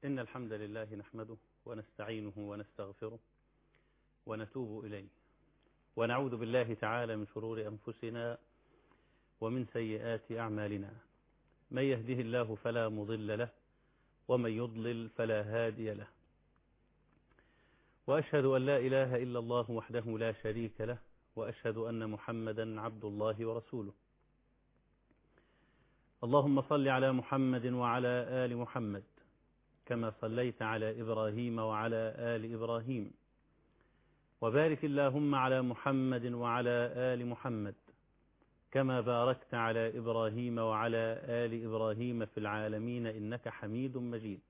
إن الحمد لله نحمده ونستعينه ونستغفره ونتوب إليه ونعوذ بالله تعالى من شرور أنفسنا ومن سيئات أعمالنا من يهده الله فلا مضل له ومن يضلل فلا هادي له وأشهد أن لا إله إلا الله وحده لا شريك له وأشهد أن محمدا عبد الله ورسوله اللهم صل على محمد وعلى آل محمد كما صليت على إبراهيم وعلى آل إبراهيم وبارك اللهم على محمد وعلى آل محمد كما باركت على إبراهيم وعلى آل إبراهيم في العالمين إنك حميد مجيد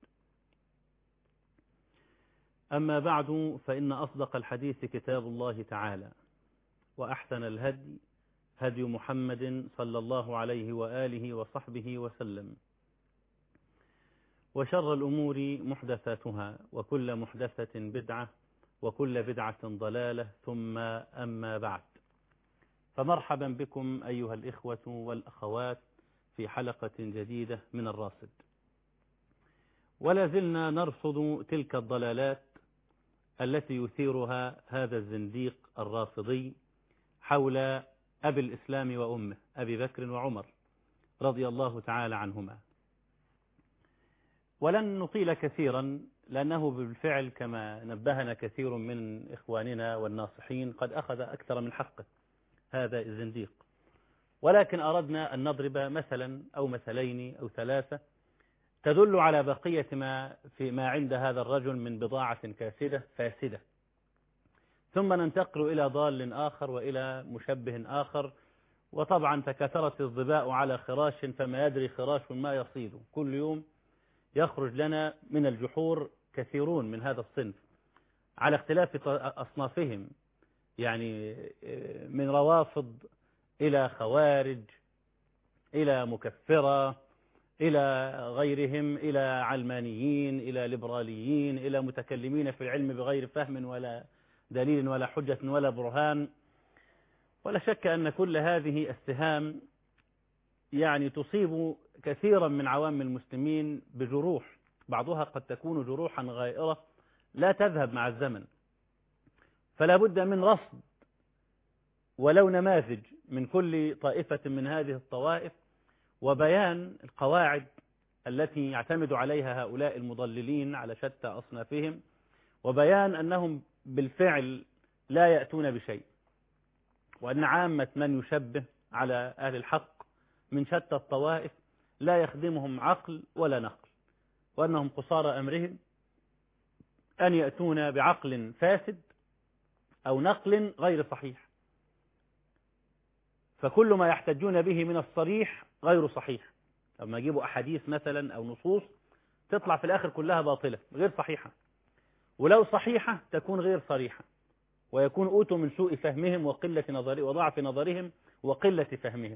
أما بعد فإن أصدق الحديث كتاب الله تعالى وأحسن الهدي هدي محمد صلى الله عليه وآله وصحبه وسلم وشر الأمور محدثاتها وكل محدثة بدعة وكل بدعة ضلالة ثم أما بعد فمرحبا بكم أيها الإخوة والأخوات في حلقة جديدة من الراصد ولا زلنا نرصد تلك الضلالات التي يثيرها هذا الزنديق الرافضي حول أبي الإسلام وأمه أبي بكر وعمر رضي الله تعالى عنهما ولن نطيل كثيرا لأنه بالفعل كما نبهنا كثير من إخواننا والناصحين قد أخذ أكثر من حقه هذا الزنديق ولكن أردنا أن نضرب مثلا أو مثلين أو ثلاثة تدل على بقية ما في ما عند هذا الرجل من بضاعة كاسدة فاسدة ثم ننتقل إلى ضال آخر وإلى مشبه آخر وطبعا تكاثرت الظباء على خراش فما يدري خراش ما يصيد كل يوم يخرج لنا من الجحور كثيرون من هذا الصنف على اختلاف أصنافهم يعني من روافض إلى خوارج إلى مكفرة إلى غيرهم إلى علمانيين إلى ليبراليين إلى متكلمين في العلم بغير فهم ولا دليل ولا حجة ولا برهان ولا شك أن كل هذه السهام يعني تصيب كثيرا من عوام المسلمين بجروح بعضها قد تكون جروحا غائرة لا تذهب مع الزمن فلا بد من رصد ولو نماذج من كل طائفة من هذه الطوائف وبيان القواعد التي يعتمد عليها هؤلاء المضللين على شتى أصنافهم وبيان أنهم بالفعل لا يأتون بشيء وأن عامة من يشبه على أهل الحق من شتى الطوائف لا يخدمهم عقل ولا نقل وأنهم قصارى أمرهم أن يأتون بعقل فاسد أو نقل غير صحيح فكل ما يحتجون به من الصريح غير صحيح لما يجيبوا أحاديث مثلا أو نصوص تطلع في الآخر كلها باطلة غير صحيحة ولو صحيحة تكون غير صريحة ويكون أوتوا من سوء فهمهم وقلة نظر وضعف نظرهم وقلة فهمهم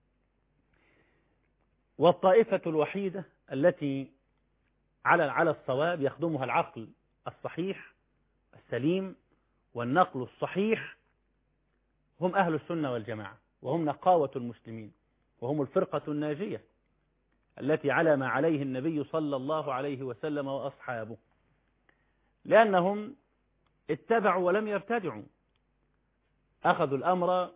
والطائفة الوحيدة التي على على الصواب يخدمها العقل الصحيح السليم والنقل الصحيح هم أهل السنة والجماعة وهم نقاوة المسلمين وهم الفرقة الناجية التي على ما عليه النبي صلى الله عليه وسلم وأصحابه لأنهم اتبعوا ولم يبتدعوا أخذوا الأمر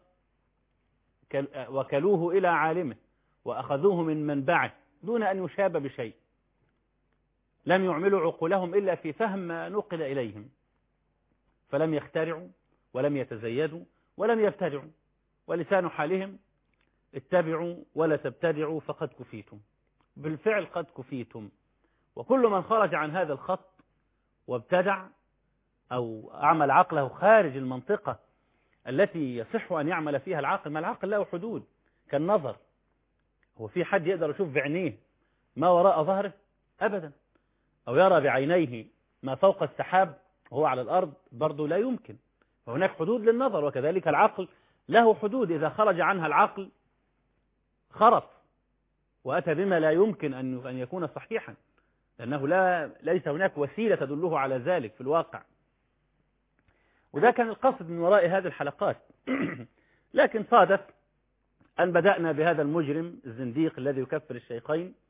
وكلوه إلى عالمه وأخذوه من منبعه دون أن يشاب بشيء لم يعملوا عقولهم إلا في فهم ما نقل إليهم فلم يخترعوا ولم يتزيدوا ولم يبتدعوا ولسان حالهم اتبعوا ولا تبتدعوا فقد كفيتم بالفعل قد كفيتم وكل من خرج عن هذا الخط وابتدع أو أعمل عقله خارج المنطقة التي يصح أن يعمل فيها العقل ما العقل له حدود كالنظر هو في حد يقدر يشوف بعينيه ما وراء ظهره أبدا أو يرى بعينيه ما فوق السحاب وهو على الأرض برضه لا يمكن فهناك حدود للنظر وكذلك العقل له حدود إذا خرج عنها العقل خرف وأتى بما لا يمكن أن أن يكون صحيحا لأنه لا ليس هناك وسيلة تدله على ذلك في الواقع وده كان القصد من وراء هذه الحلقات لكن صادف أن بدأنا بهذا المجرم الزنديق الذي يكفر الشيخين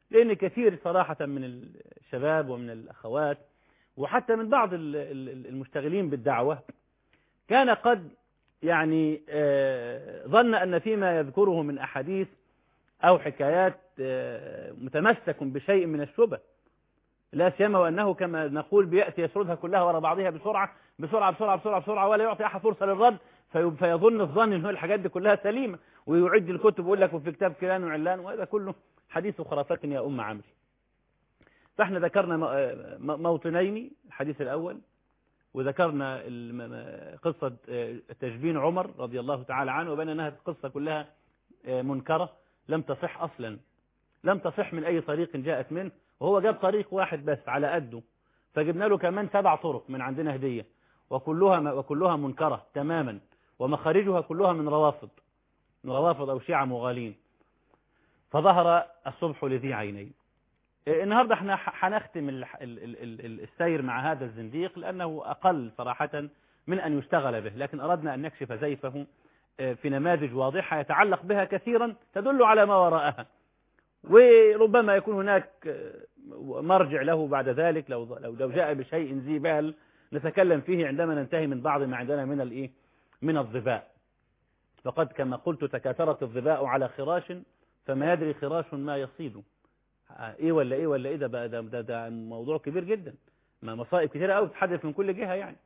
لأن كثير صراحة من الشباب ومن الأخوات وحتى من بعض المشتغلين بالدعوة كان قد يعني ظن أن فيما يذكره من أحاديث أو حكايات متمسك بشيء من الشبه لا سيما وأنه كما نقول بيأتي يسردها كلها وراء بعضها بسرعة بسرعة بسرعة بسرعة بسرعة ولا يعطي أحد فرصة للرد فيظن الظن أن الحاجات دي كلها سليمة ويعد الكتب ويقول لك وفي كتاب فلان وعلان وهذا كله حديث خرافات يا أم عمري فاحنا ذكرنا موطنين الحديث الأول وذكرنا قصة تجبين عمر رضي الله تعالى عنه وبين أنها القصة كلها منكرة لم تصح أصلا لم تصح من أي طريق جاءت منه وهو جاب طريق واحد بس على قده فجبنا له كمان سبع طرق من عندنا هدية وكلها وكلها منكرة تماما ومخارجها كلها من روافض من روافض أو شيعة مغالين فظهر الصبح لذي عينين النهاردة احنا هنختم السير مع هذا الزنديق لأنه أقل صراحة من أن يشتغل به لكن أردنا أن نكشف زيفه في نماذج واضحة يتعلق بها كثيرا تدل على ما وراءها وربما يكون هناك مرجع له بعد ذلك لو لو جاء بشيء ذي بال نتكلم فيه عندما ننتهي من بعض ما عندنا من الايه من الظباء فقد كما قلت تكاثرت الظباء على خراش فما يدري خراش ما يصيد ايه ولا ايه ولا ايه ده بقى ده, ده, ده موضوع كبير جدا ما مصائب كثيره قوي بتحدث من كل جهه يعني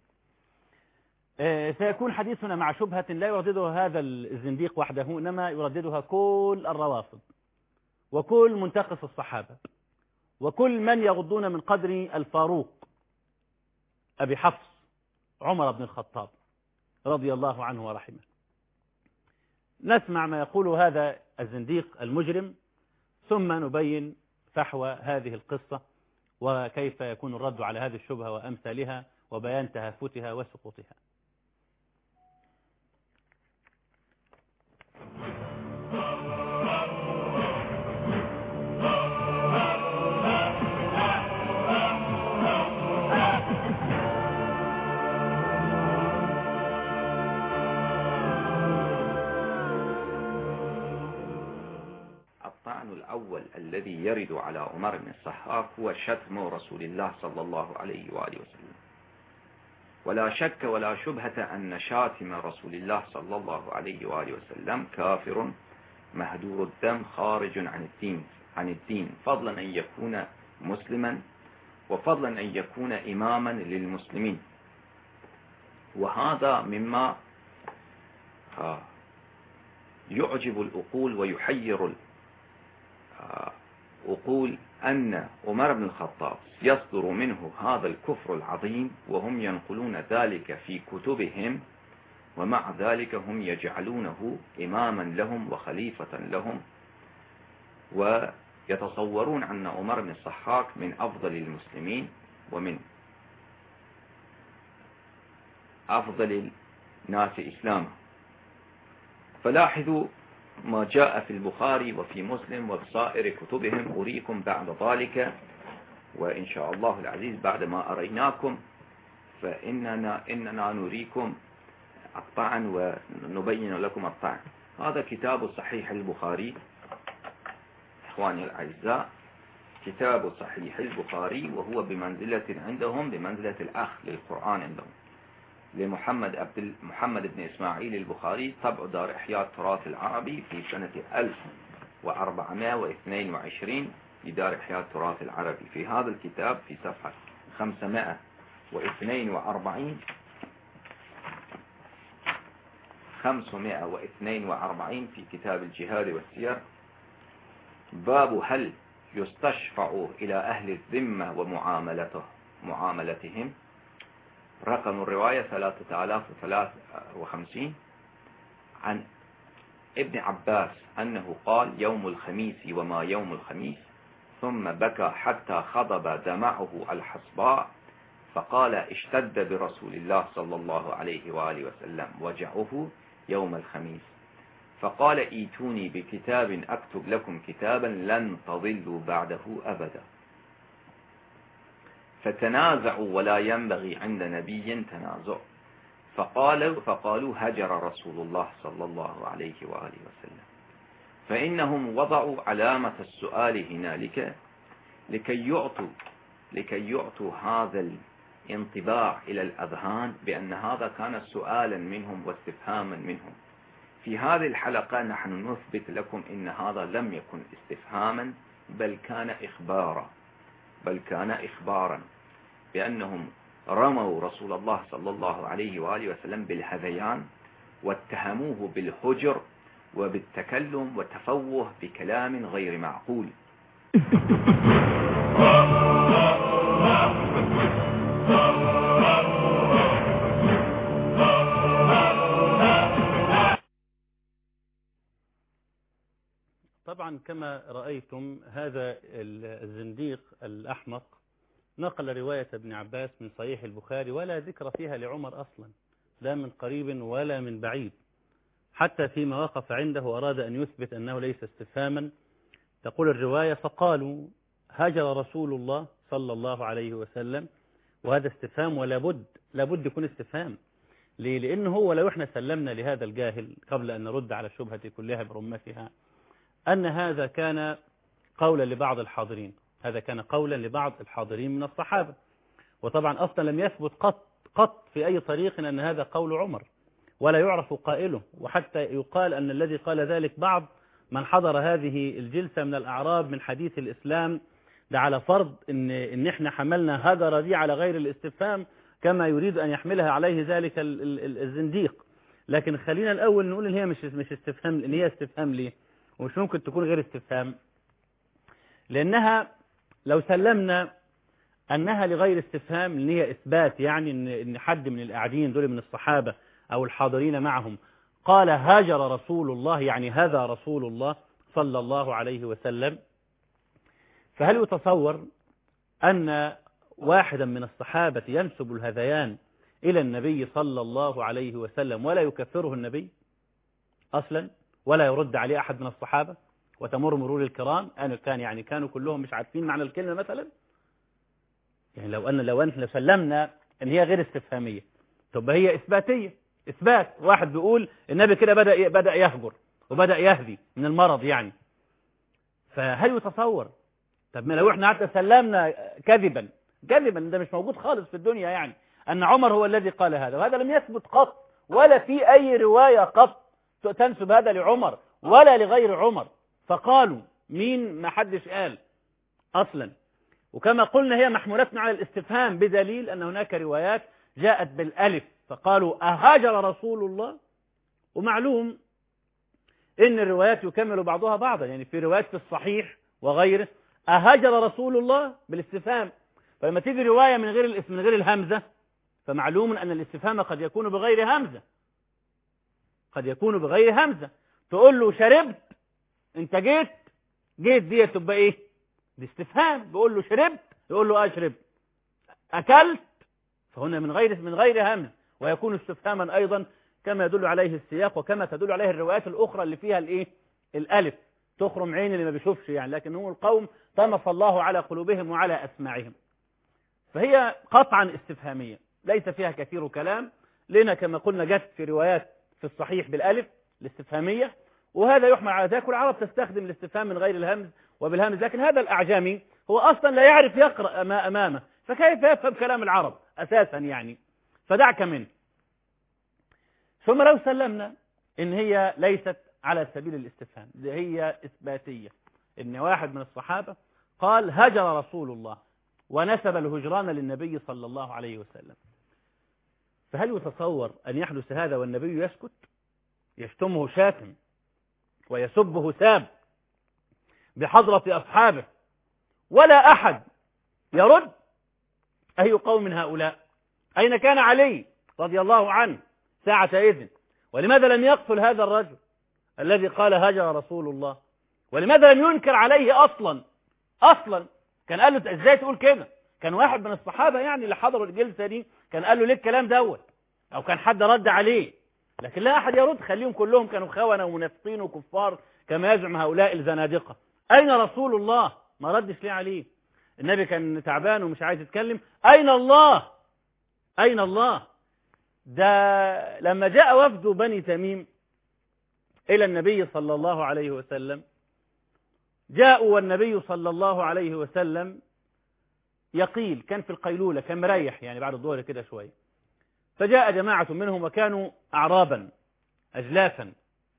سيكون حديثنا مع شبهة لا يرددها هذا الزنديق وحده إنما يرددها كل الروافض وكل منتقص الصحابة وكل من يغضون من قدر الفاروق أبي حفص عمر بن الخطاب رضي الله عنه ورحمه نسمع ما يقول هذا الزنديق المجرم ثم نبين فحوى هذه القصة وكيف يكون الرد على هذه الشبهة وأمثالها وبيان تهافتها وسقوطها الأول الذي يرد على عمر بن الصحاف هو شتم رسول الله صلى الله عليه وآله وسلم ولا شك ولا شبهة أن شاتم رسول الله صلى الله عليه وآله وسلم كافر مهدور الدم خارج عن الدين عن الدين فضلا أن يكون مسلما وفضلا أن يكون إماما للمسلمين وهذا مما يعجب الأقول ويحير أقول أن عمر بن الخطاب يصدر منه هذا الكفر العظيم وهم ينقلون ذلك في كتبهم ومع ذلك هم يجعلونه إماما لهم وخليفة لهم ويتصورون أن عمر بن الصحاك من أفضل المسلمين ومن أفضل الناس إسلاما فلاحظوا ما جاء في البخاري وفي مسلم وبصائر كتبهم أريكم بعد ذلك وإن شاء الله العزيز بعد ما أريناكم فإننا إننا نريكم الطعن ونبين لكم الطعن هذا كتاب صحيح البخاري إخواني الأعزاء كتاب صحيح البخاري وهو بمنزلة عندهم بمنزلة الأخ للقرآن عندهم لمحمد عبد محمد بن إسماعيل البخاري طبع دار إحياء التراث العربي في سنة 1422 في دار إحياء التراث العربي في هذا الكتاب في صفحة 542 542 في كتاب الجهاد والسير باب هل يستشفع إلى أهل الذمة ومعاملته معاملتهم رقم الرواية 3053 عن ابن عباس أنه قال يوم الخميس وما يوم الخميس ثم بكى حتى خضب دمعه الحصباء فقال اشتد برسول الله صلى الله عليه وآله وسلم وجعه يوم الخميس فقال ايتوني بكتاب أكتب لكم كتابا لن تضلوا بعده أبدا فتنازعوا ولا ينبغي عند نبي تنازع فقالوا, فقالوا هجر رسول الله صلى الله عليه وآله وسلم فإنهم وضعوا علامة السؤال هنالك لكي يعطوا لكي يعطوا هذا الانطباع إلى الأذهان بأن هذا كان سؤالا منهم واستفهاما منهم في هذه الحلقة نحن نثبت لكم إن هذا لم يكن استفهاما بل كان إخبارا بل كان إخبارا بأنهم رموا رسول الله صلى الله عليه وآله وسلم بالهذيان واتهموه بالحجر وبالتكلم والتفوه بكلام غير معقول طبعا كما رأيتم هذا الزنديق الأحمق نقل رواية ابن عباس من صحيح البخاري ولا ذكر فيها لعمر أصلا لا من قريب ولا من بعيد حتى فيما وقف عنده أراد أن يثبت أنه ليس استفهاما تقول الرواية فقالوا هجر رسول الله صلى الله عليه وسلم وهذا استفهام ولا بد لا بد يكون استفهام ليه؟ لأنه هو لو احنا سلمنا لهذا الجاهل قبل أن نرد على الشبهة كلها برمتها أن هذا كان قولا لبعض الحاضرين هذا كان قولا لبعض الحاضرين من الصحابة وطبعا أصلا لم يثبت قط قط في أي طريق أن هذا قول عمر ولا يعرف قائله وحتى يقال أن الذي قال ذلك بعض من حضر هذه الجلسة من الأعراب من حديث الإسلام ده على فرض إن, إن إحنا حملنا هجر دي على غير الاستفهام كما يريد أن يحملها عليه ذلك الزنديق لكن خلينا الأول نقول إن هي مش مش استفهام إن هي استفهام ليه ومش ممكن تكون غير استفهام لأنها لو سلمنا أنها لغير استفهام إن هي إثبات يعني إن إن حد من القاعدين دول من الصحابة أو الحاضرين معهم قال هاجر رسول الله يعني هذا رسول الله صلى الله عليه وسلم فهل يتصور أن واحدا من الصحابة ينسب الهذيان إلى النبي صلى الله عليه وسلم ولا يكفره النبي أصلا ولا يرد عليه أحد من الصحابة وتمر مرور الكرام أنا كان يعني كانوا كلهم مش عارفين معنى الكلمة مثلا يعني لو أن لو أن سلمنا أن هي غير استفهامية طب هي إثباتية إثبات واحد بيقول النبي كده بدأ بدأ يهجر وبدأ يهدي من المرض يعني فهل يتصور طب ما لو احنا حتى سلمنا كذبا كذبا ده مش موجود خالص في الدنيا يعني أن عمر هو الذي قال هذا وهذا لم يثبت قط ولا في أي رواية قط تنسب هذا لعمر ولا لغير عمر فقالوا مين ما حدش قال أصلا وكما قلنا هي محمولة على الاستفهام بدليل أن هناك روايات جاءت بالألف فقالوا أهاجر رسول الله ومعلوم إن الروايات يكمل بعضها بعضا يعني في روايات في الصحيح وغيره أهاجر رسول الله بالاستفهام فلما تيجي رواية من غير الاسم من غير الهمزة فمعلوم أن الاستفهام قد يكون بغير همزة قد يكون بغير همزة تقول له شربت انت جيت جيت دي تبقى ايه دي استفهام بيقول له شربت يقول له اشرب اكلت فهنا من غير من غير همز ويكون استفهاما ايضا كما يدل عليه السياق وكما تدل عليه الروايات الاخرى اللي فيها الايه الالف تخرم عين اللي ما بيشوفش يعني لكن هم القوم طمس الله على قلوبهم وعلى اسماعهم فهي قطعا استفهاميه ليس فيها كثير كلام لنا كما قلنا جت في روايات في الصحيح بالالف الاستفهاميه وهذا يحمل على ذلك والعرب تستخدم الاستفهام من غير الهمز وبالهمز لكن هذا الأعجمي هو أصلا لا يعرف يقرأ ما أمامه فكيف يفهم كلام العرب أساسا يعني فدعك منه ثم لو سلمنا إن هي ليست على سبيل الاستفهام هي إثباتية إن واحد من الصحابة قال هجر رسول الله ونسب الهجران للنبي صلى الله عليه وسلم فهل يتصور أن يحدث هذا والنبي يسكت يشتمه شاتم ويسبه ساب بحضرة أصحابه ولا أحد يرد أي قوم من هؤلاء أين كان علي رضي الله عنه ساعة إذن ولماذا لم يقتل هذا الرجل الذي قال هجر رسول الله ولماذا لم ينكر عليه أصلا أصلا كان قال له إزاي تقول كده كان واحد من الصحابة يعني اللي حضروا الجلسة دي كان قال له ليه الكلام دوت أو كان حد رد عليه لكن لا أحد يرد خليهم كلهم كانوا خونة ومنافقين وكفار كما يزعم هؤلاء الزنادقة أين رسول الله ما ردش ليه عليه النبي كان تعبان ومش عايز يتكلم أين الله أين الله ده لما جاء وفد بني تميم إلى النبي صلى الله عليه وسلم جاءوا والنبي صلى الله عليه وسلم يقيل كان في القيلولة كان مريح يعني بعد الظهر كده شوية فجاء جماعة منهم وكانوا أعرابا أجلافا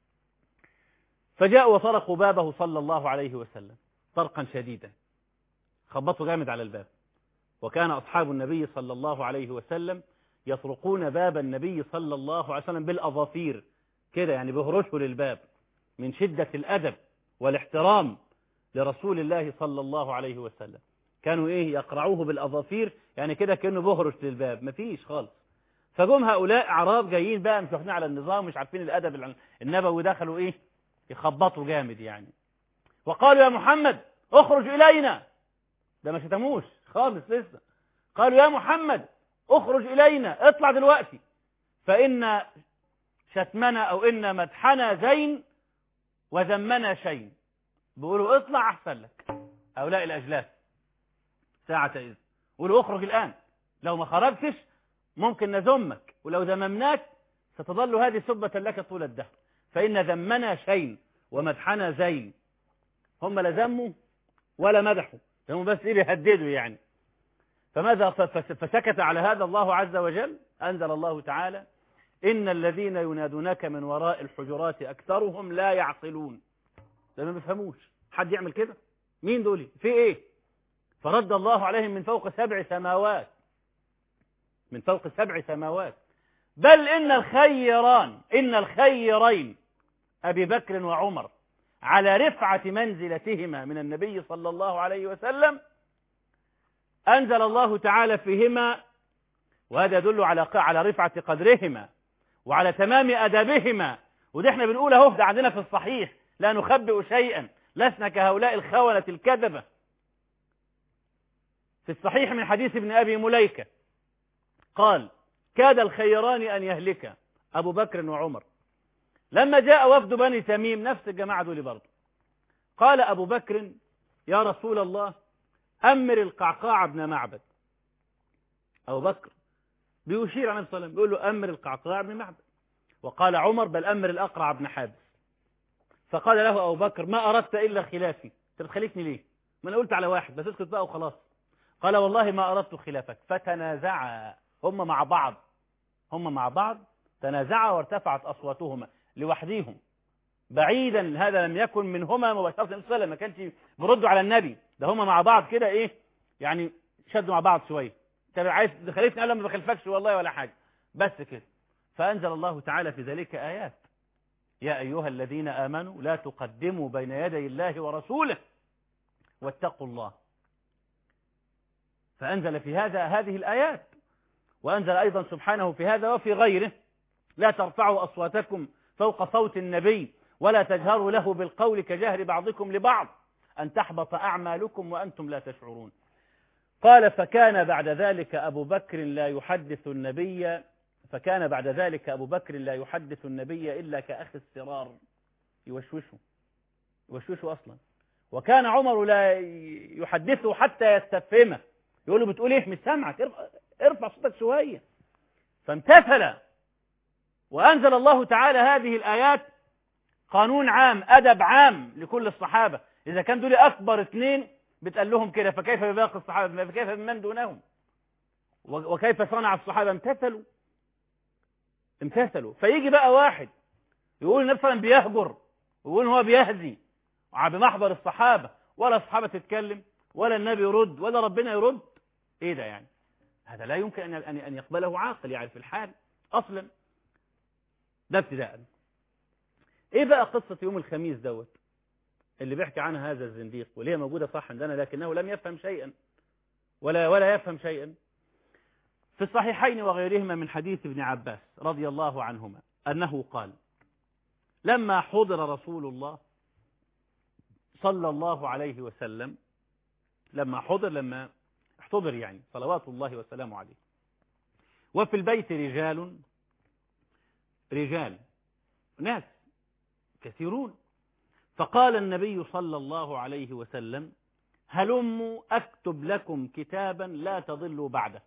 فجاءوا وطرقوا بابه صلى الله عليه وسلم طرقا شديدا خبطوا جامد على الباب وكان أصحاب النبي صلى الله عليه وسلم يطرقون باب النبي صلى الله عليه وسلم بالأظافير كده يعني بيهرشوا للباب من شدة الأدب والاحترام لرسول الله صلى الله عليه وسلم كانوا إيه يقرعوه بالأظافير يعني كده كأنه بهرش للباب مفيش خالص فجم هؤلاء أعراب جايين بقى مش واخدين على النظام مش عارفين الأدب النبوي دخلوا إيه يخبطوا جامد يعني وقالوا يا محمد اخرج إلينا ده ما شتموش خالص لسه قالوا يا محمد اخرج إلينا اطلع دلوقتي فإن شتمنا أو إن مدحنا زين وذمنا شيء بيقولوا اطلع أحسن لك هؤلاء الأجلاس ساعة إذ قولوا اخرج الآن لو ما خرجتش ممكن نذمك ولو ذممناك ستظل هذه سبة لك طول الدهر فإن ذمنا شيء ومدحنا زين هم لا ذموا ولا مدحوا هم بس إيه بيهددوا يعني فماذا فسكت على هذا الله عز وجل أنزل الله تعالى إن الذين ينادونك من وراء الحجرات أكثرهم لا يعقلون ده ما بيفهموش حد يعمل كده مين دول في إيه فرد الله عليهم من فوق سبع سماوات من فوق سبع سماوات بل إن الخيران إن الخيرين أبي بكر وعمر على رفعة منزلتهما من النبي صلى الله عليه وسلم أنزل الله تعالى فيهما وهذا يدل على على رفعة قدرهما وعلى تمام أدبهما وده احنا بنقول اهو ده عندنا في الصحيح لا نخبئ شيئا لسنا كهؤلاء الخونة الكذبة في الصحيح من حديث ابن أبي مليكة قال كاد الخيران أن يهلك أبو بكر وعمر لما جاء وفد بني تميم نفس الجماعة دول برضه قال أبو بكر يا رسول الله أمر القعقاع بن معبد أبو بكر بيشير على النبي صلى الله عليه وسلم بيقول له أمر القعقاع بن معبد وقال عمر بل أمر الأقرع بن حابس فقال له أبو بكر ما أردت إلا خلافي أنت بتخليفني ليه ما أنا قلت على واحد بس اسكت بقى وخلاص قال والله ما أردت خلافك فتنازعا هم مع بعض هم مع بعض تنازعا وارتفعت أصواتهما لوحديهم بعيدا هذا لم يكن منهما مباشرة صلى الله عليه وسلم ما كانش بيردوا على النبي ده هم مع بعض كده ايه يعني شدوا مع بعض شويه انت عايز تخالفني قال ما بخالفكش والله ولا حاجه بس كده فانزل الله تعالى في ذلك ايات يا ايها الذين امنوا لا تقدموا بين يدي الله ورسوله واتقوا الله فانزل في هذا هذه الايات وانزل ايضا سبحانه في هذا وفي غيره لا ترفعوا اصواتكم فوق صوت النبي ولا تجهروا له بالقول كجهر بعضكم لبعض أن تحبط أعمالكم وأنتم لا تشعرون قال فكان بعد ذلك أبو بكر لا يحدث النبي فكان بعد ذلك أبو بكر لا يحدث النبي إلا كأخ السرار يوشوشه يوشوشه أصلا وكان عمر لا يحدثه حتى يستفهمه يقول له بتقول ايه مش سامعك ارفع, ارفع صوتك شوية فامتثل وأنزل الله تعالى هذه الآيات قانون عام أدب عام لكل الصحابة إذا كان دول أكبر اثنين بتقال لهم كده فكيف بباقي الصحابة فكيف بمن دونهم وكيف صنع الصحابة امتثلوا امتثلوا فيجي بقى واحد يقول النبي صلى الله عليه وسلم بيهجر ويقول هو بيهزي بمحضر الصحابة ولا الصحابة تتكلم ولا النبي يرد ولا ربنا يرد ايه ده يعني هذا لا يمكن أن أن يقبله عاقل يعني في الحال أصلا ده ابتداء ايه بقى قصة يوم الخميس دوت اللي بيحكي عنها هذا الزنديق واللي هي موجودة صح عندنا لكنه لم يفهم شيئا ولا ولا يفهم شيئا في الصحيحين وغيرهما من حديث ابن عباس رضي الله عنهما أنه قال لما حضر رسول الله صلى الله عليه وسلم لما حضر لما احتضر يعني صلوات الله وسلامه عليه وفي البيت رجال رجال ناس كثيرون فقال النبي صلى الله عليه وسلم هلموا أكتب لكم كتابا لا تضلوا بعده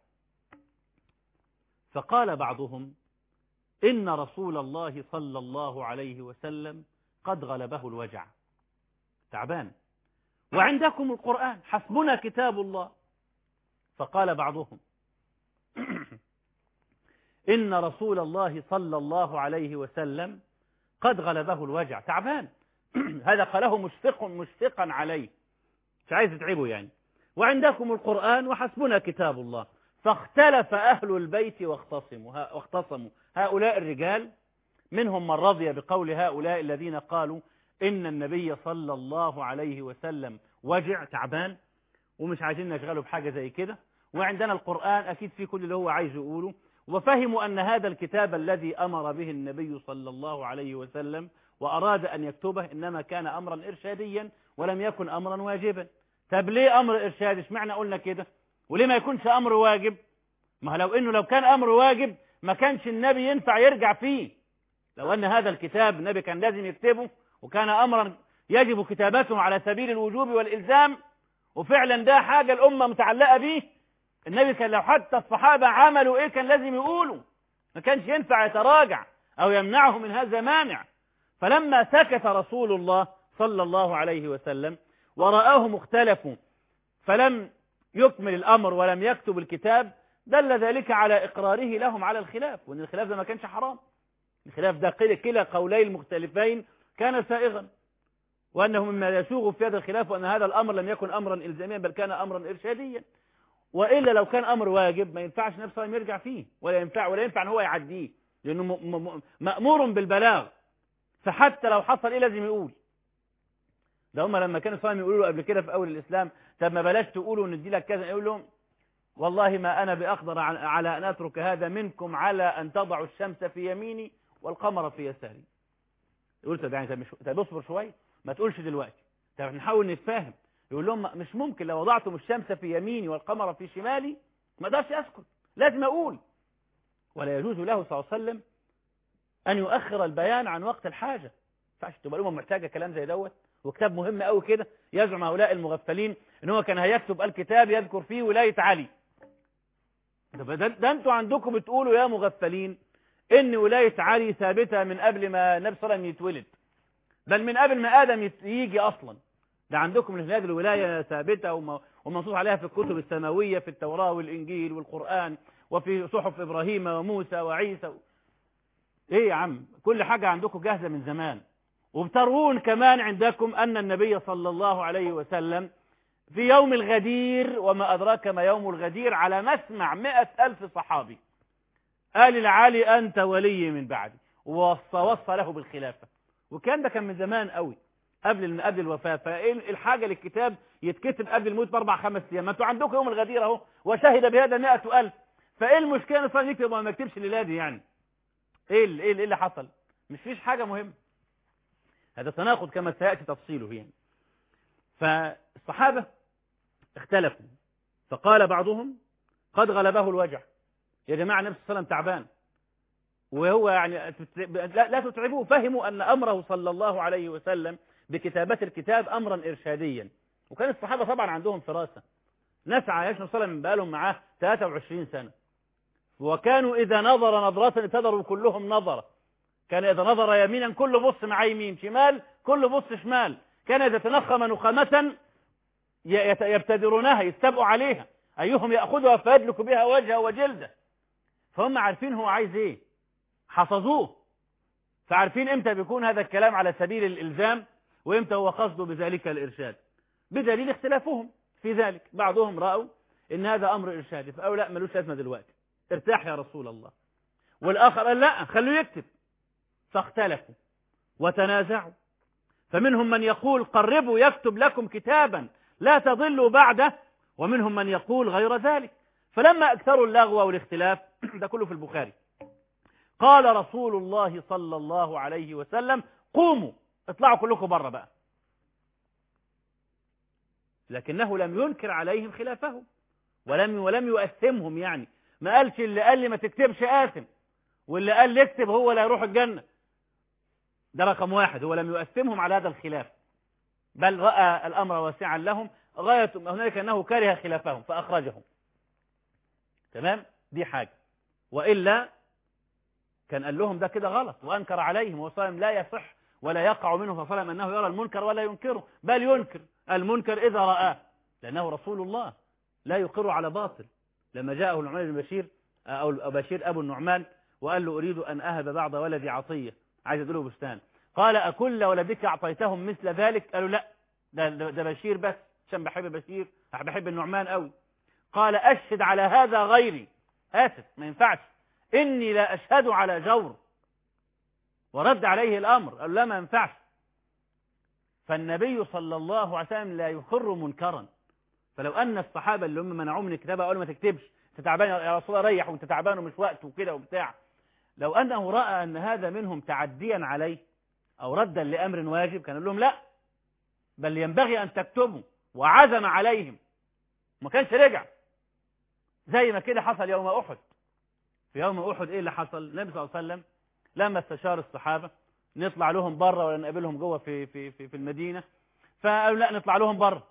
فقال بعضهم إن رسول الله صلى الله عليه وسلم قد غلبه الوجع تعبان وعندكم القرآن حسبنا كتاب الله فقال بعضهم إن رسول الله صلى الله عليه وسلم قد غلبه الوجع تعبان هذا قاله مشفق مشفقا عليه مش عايز يتعبه يعني وعندكم القرآن وحسبنا كتاب الله فاختلف أهل البيت واختصموا واختصموا هؤلاء الرجال منهم من رضي بقول هؤلاء الذين قالوا إن النبي صلى الله عليه وسلم وجع تعبان ومش عايزين نشغله بحاجة زي كده وعندنا القرآن أكيد في كل اللي هو عايز يقوله وفهموا أن هذا الكتاب الذي أمر به النبي صلى الله عليه وسلم وأراد أن يكتبه إنما كان أمرا إرشاديا ولم يكن أمرا واجبا طب ليه أمر إرشادي اشمعنى قلنا كده وليه ما يكونش أمر واجب ما لو إنه لو كان أمر واجب ما كانش النبي ينفع يرجع فيه لو أن هذا الكتاب النبي كان لازم يكتبه وكان أمرا يجب كتابته على سبيل الوجوب والإلزام وفعلا ده حاجة الأمة متعلقة به النبي كان لو حتى الصحابة عملوا إيه كان لازم يقولوا ما كانش ينفع يتراجع أو يمنعه من هذا مانع فلما سكت رسول الله صلى الله عليه وسلم ورآهم اختلفوا فلم يكمل الأمر ولم يكتب الكتاب دل ذلك على إقراره لهم على الخلاف وأن الخلاف ده ما كانش حرام الخلاف ده كلا قولي المختلفين كان سائغا وأنه مما يسوغ في هذا الخلاف وأن هذا الأمر لم يكن أمرا إلزاميا بل كان أمرا إرشاديا وإلا لو كان أمر واجب ما ينفعش نفسه صلى يرجع فيه ولا ينفع ولا ينفع أن هو يعديه لأنه مأمور بالبلاغ فحتى لو حصل إيه لازم يقول ده هم لما كانوا صلى يقولوا له قبل كده في أول الإسلام طب ما بلاش تقولوا ندي لك كذا يقول لهم والله ما أنا بأقدر على أن أترك هذا منكم على أن تضعوا الشمس في يميني والقمر في يساري يقول طب يعني مش طب اصبر شويه ما تقولش دلوقتي طب نحاول نتفاهم يقول لهم مش ممكن لو وضعتم الشمس في يميني والقمر في شمالي ما اقدرش اسكت لازم اقول ولا يجوز له صلى الله عليه وسلم ان يؤخر البيان عن وقت الحاجه ما ينفعش تبقى الامه محتاجه كلام زي دوت وكتاب مهم قوي كده يزعم هؤلاء المغفلين ان هو كان هيكتب الكتاب يذكر فيه ولايه علي ده, ده انتوا عندكم بتقولوا يا مغفلين ان ولايه علي ثابته من قبل ما النبي صلى الله عليه وسلم يتولد بل من قبل ما ادم يجي اصلا ده عندكم هذه الولايه ثابته ومنصوص عليها في الكتب السماويه في التوراه والانجيل والقران وفي صحف ابراهيم وموسى وعيسى ايه يا عم كل حاجه عندكم جاهزه من زمان وبتروون كمان عندكم ان النبي صلى الله عليه وسلم في يوم الغدير وما أدراك ما يوم الغدير على مسمع مئة ألف صحابي قال العالي أنت ولي من بعدي ووصى وصى له بالخلافة وكان ده كان من زمان قوي قبل قبل الوفاة فالحاجة للكتاب يتكتب قبل الموت بأربع خمس أيام ما أنتوا عندكم يوم الغدير أهو وشهد بهذا مئة ألف فإيه المشكلة نصلي يكتب وما يكتبش الليلة دي يعني إيه اللي, إيه اللي حصل مش فيش حاجة مهمة هذا تناقض كما سيأتي تفصيله يعني فالصحابة اختلفوا فقال بعضهم قد غلبه الوجع يا جماعة النبي صلى الله عليه وسلم تعبان وهو يعني لا تتعبوه فهموا أن أمره صلى الله عليه وسلم بكتابة الكتاب أمرا إرشاديا وكان الصحابة طبعا عندهم فراسة ناس عايش صلى الله عليه وسلم بقالهم معاه 23 سنة وكانوا إذا نظر نظرة ابتدروا كلهم نظرة كان إذا نظر يمينا كل بص مع يمين شمال كل بص شمال كان إذا تنخم نخامة يبتدرونها يستبقوا عليها أيهم يأخذها فيدلك بها وجهه وجلده فهم عارفين هو عايز ايه حفظوه فعارفين امتى بيكون هذا الكلام على سبيل الإلزام وامتى هو قصده بذلك الإرشاد بدليل اختلافهم في ذلك بعضهم رأوا ان هذا أمر إرشادي فقالوا لا ملوش لازمة دلوقتي ارتاح يا رسول الله والآخر قال لا خلوه يكتب فاختلفوا وتنازعوا فمنهم من يقول قربوا يكتب لكم كتابا لا تضلوا بعده ومنهم من يقول غير ذلك فلما أكثروا اللغو والاختلاف ده كله في البخاري قال رسول الله صلى الله عليه وسلم قوموا اطلعوا كلكم بره بقى لكنه لم ينكر عليهم خلافهم ولم ولم يؤثمهم يعني ما قالش اللي قال لي ما تكتبش آثم واللي قال لي اكتب هو لا يروح الجنة ده رقم واحد هو لم يؤثمهم على هذا الخلاف بل رأى الأمر واسعا لهم غاية هنالك أنه كره خلافهم فأخرجهم تمام دي حاجة وإلا كان قال لهم ده كده غلط وأنكر عليهم وصائم لا يصح ولا يقع منه صلى الله عليه وسلم أنه يرى المنكر ولا ينكره بل ينكر المنكر إذا رآه لأنه رسول الله لا يقر على باطل لما جاءه النعمان بن بشير أو بشير أبو النعمان وقال له أريد أن أهب بعض ولدي عطية عايز أدله بستان قال أكل ولدك أعطيتهم مثل ذلك قالوا لا ده, ده, ده بشير بس عشان بحب بشير بحب النعمان قوي قال أشهد على هذا غيري آسف ما ينفعش إني لا أشهد على جور ورد عليه الأمر قال لا ما ينفعش فالنبي صلى الله عليه وسلم لا يقر منكرا فلو أن الصحابة اللي هم منعوه من الكتابة قالوا ما تكتبش انت تعبان يا رسول الله ريح وانت تعبان ومش وقت وكده وبتاع لو أنه رأى أن هذا منهم تعديا عليه أو ردا لأمر واجب كان يقول لهم لا بل ينبغي أن تكتبوا وعزم عليهم ما كانش رجع زي ما كده حصل يوم أحد في يوم أحد إيه اللي حصل النبي صلى الله عليه وسلم لما استشار الصحابة نطلع لهم بره ولا نقابلهم جوه في, في, في, في المدينة فقالوا لا نطلع لهم بره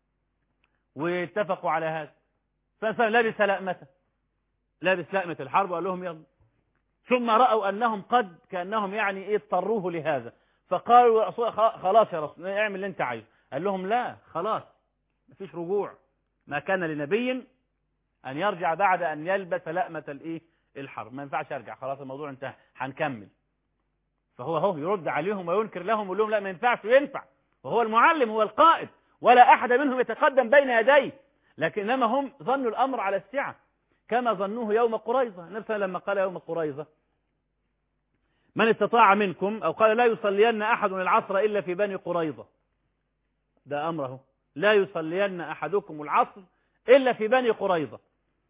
واتفقوا على هذا فإنسان لابس لأمته لابس لأمة الحرب وقال لهم يلا ثم رأوا أنهم قد كأنهم يعني إيه اضطروه لهذا فقالوا خلاص يا رسول اعمل اللي انت عايزه قال لهم لا خلاص مفيش رجوع ما كان لنبي أن يرجع بعد أن يلبس لأمة الإيه الحرب ما ينفعش أرجع خلاص الموضوع انتهى هنكمل فهو هو يرد عليهم وينكر لهم ويقول لهم لا ما ينفعش وينفع وهو المعلم هو القائد ولا أحد منهم يتقدم بين يديه لكنما هم ظنوا الأمر على السعة كما ظنوه يوم قريظة نفسه لما قال يوم قريظة من استطاع منكم أو قال لا يصلين أحد العصر إلا في بني قريظة ده أمره لا يصلين أحدكم العصر إلا في بني قريظة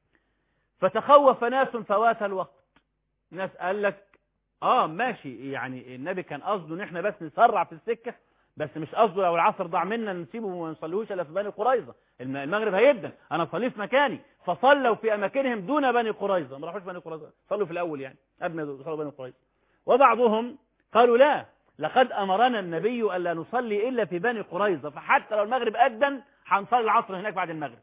فتخوف ناس فوات الوقت ناس قال لك آه ماشي يعني النبي كان قصده ان احنا بس نسرع في السكة بس مش قصده لو العصر ضاع منا نسيبه وما نصليهوش الا في بني قريظه المغرب هيبدا انا اصليه في مكاني فصلوا في اماكنهم دون بني قريظه ما راحوش بني قريظه صلوا في الاول يعني قبل ما يصلوا بني قريظه وبعضهم قالوا لا لقد امرنا النبي الا نصلي الا في بني قريظه فحتى لو المغرب اذن هنصلي العصر هناك بعد المغرب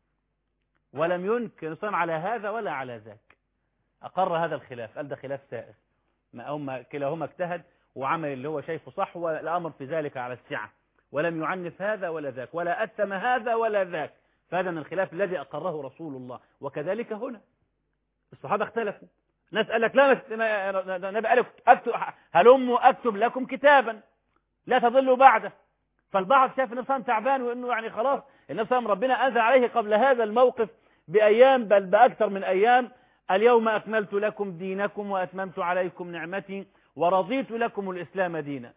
ولم ينكر نصلي على هذا ولا على ذاك اقر هذا الخلاف قال ده خلاف سائغ ما هم كلاهما اجتهد وعمل اللي هو شايفه صح والأمر في ذلك على السعة ولم يعنف هذا ولا ذاك ولا أثم هذا ولا ذاك فهذا من الخلاف الذي أقره رسول الله وكذلك هنا الصحابة اختلفوا ناس قال لك لا نبي قال أكتب هلم أكتب لكم كتابا لا تضلوا بعده فالبعض شاف النبي صلى تعبان وانه يعني خلاص النبي صلى ربنا انزل عليه قبل هذا الموقف بايام بل باكثر من ايام اليوم اكملت لكم دينكم واتممت عليكم نعمتي ورضيت لكم الإسلام دينا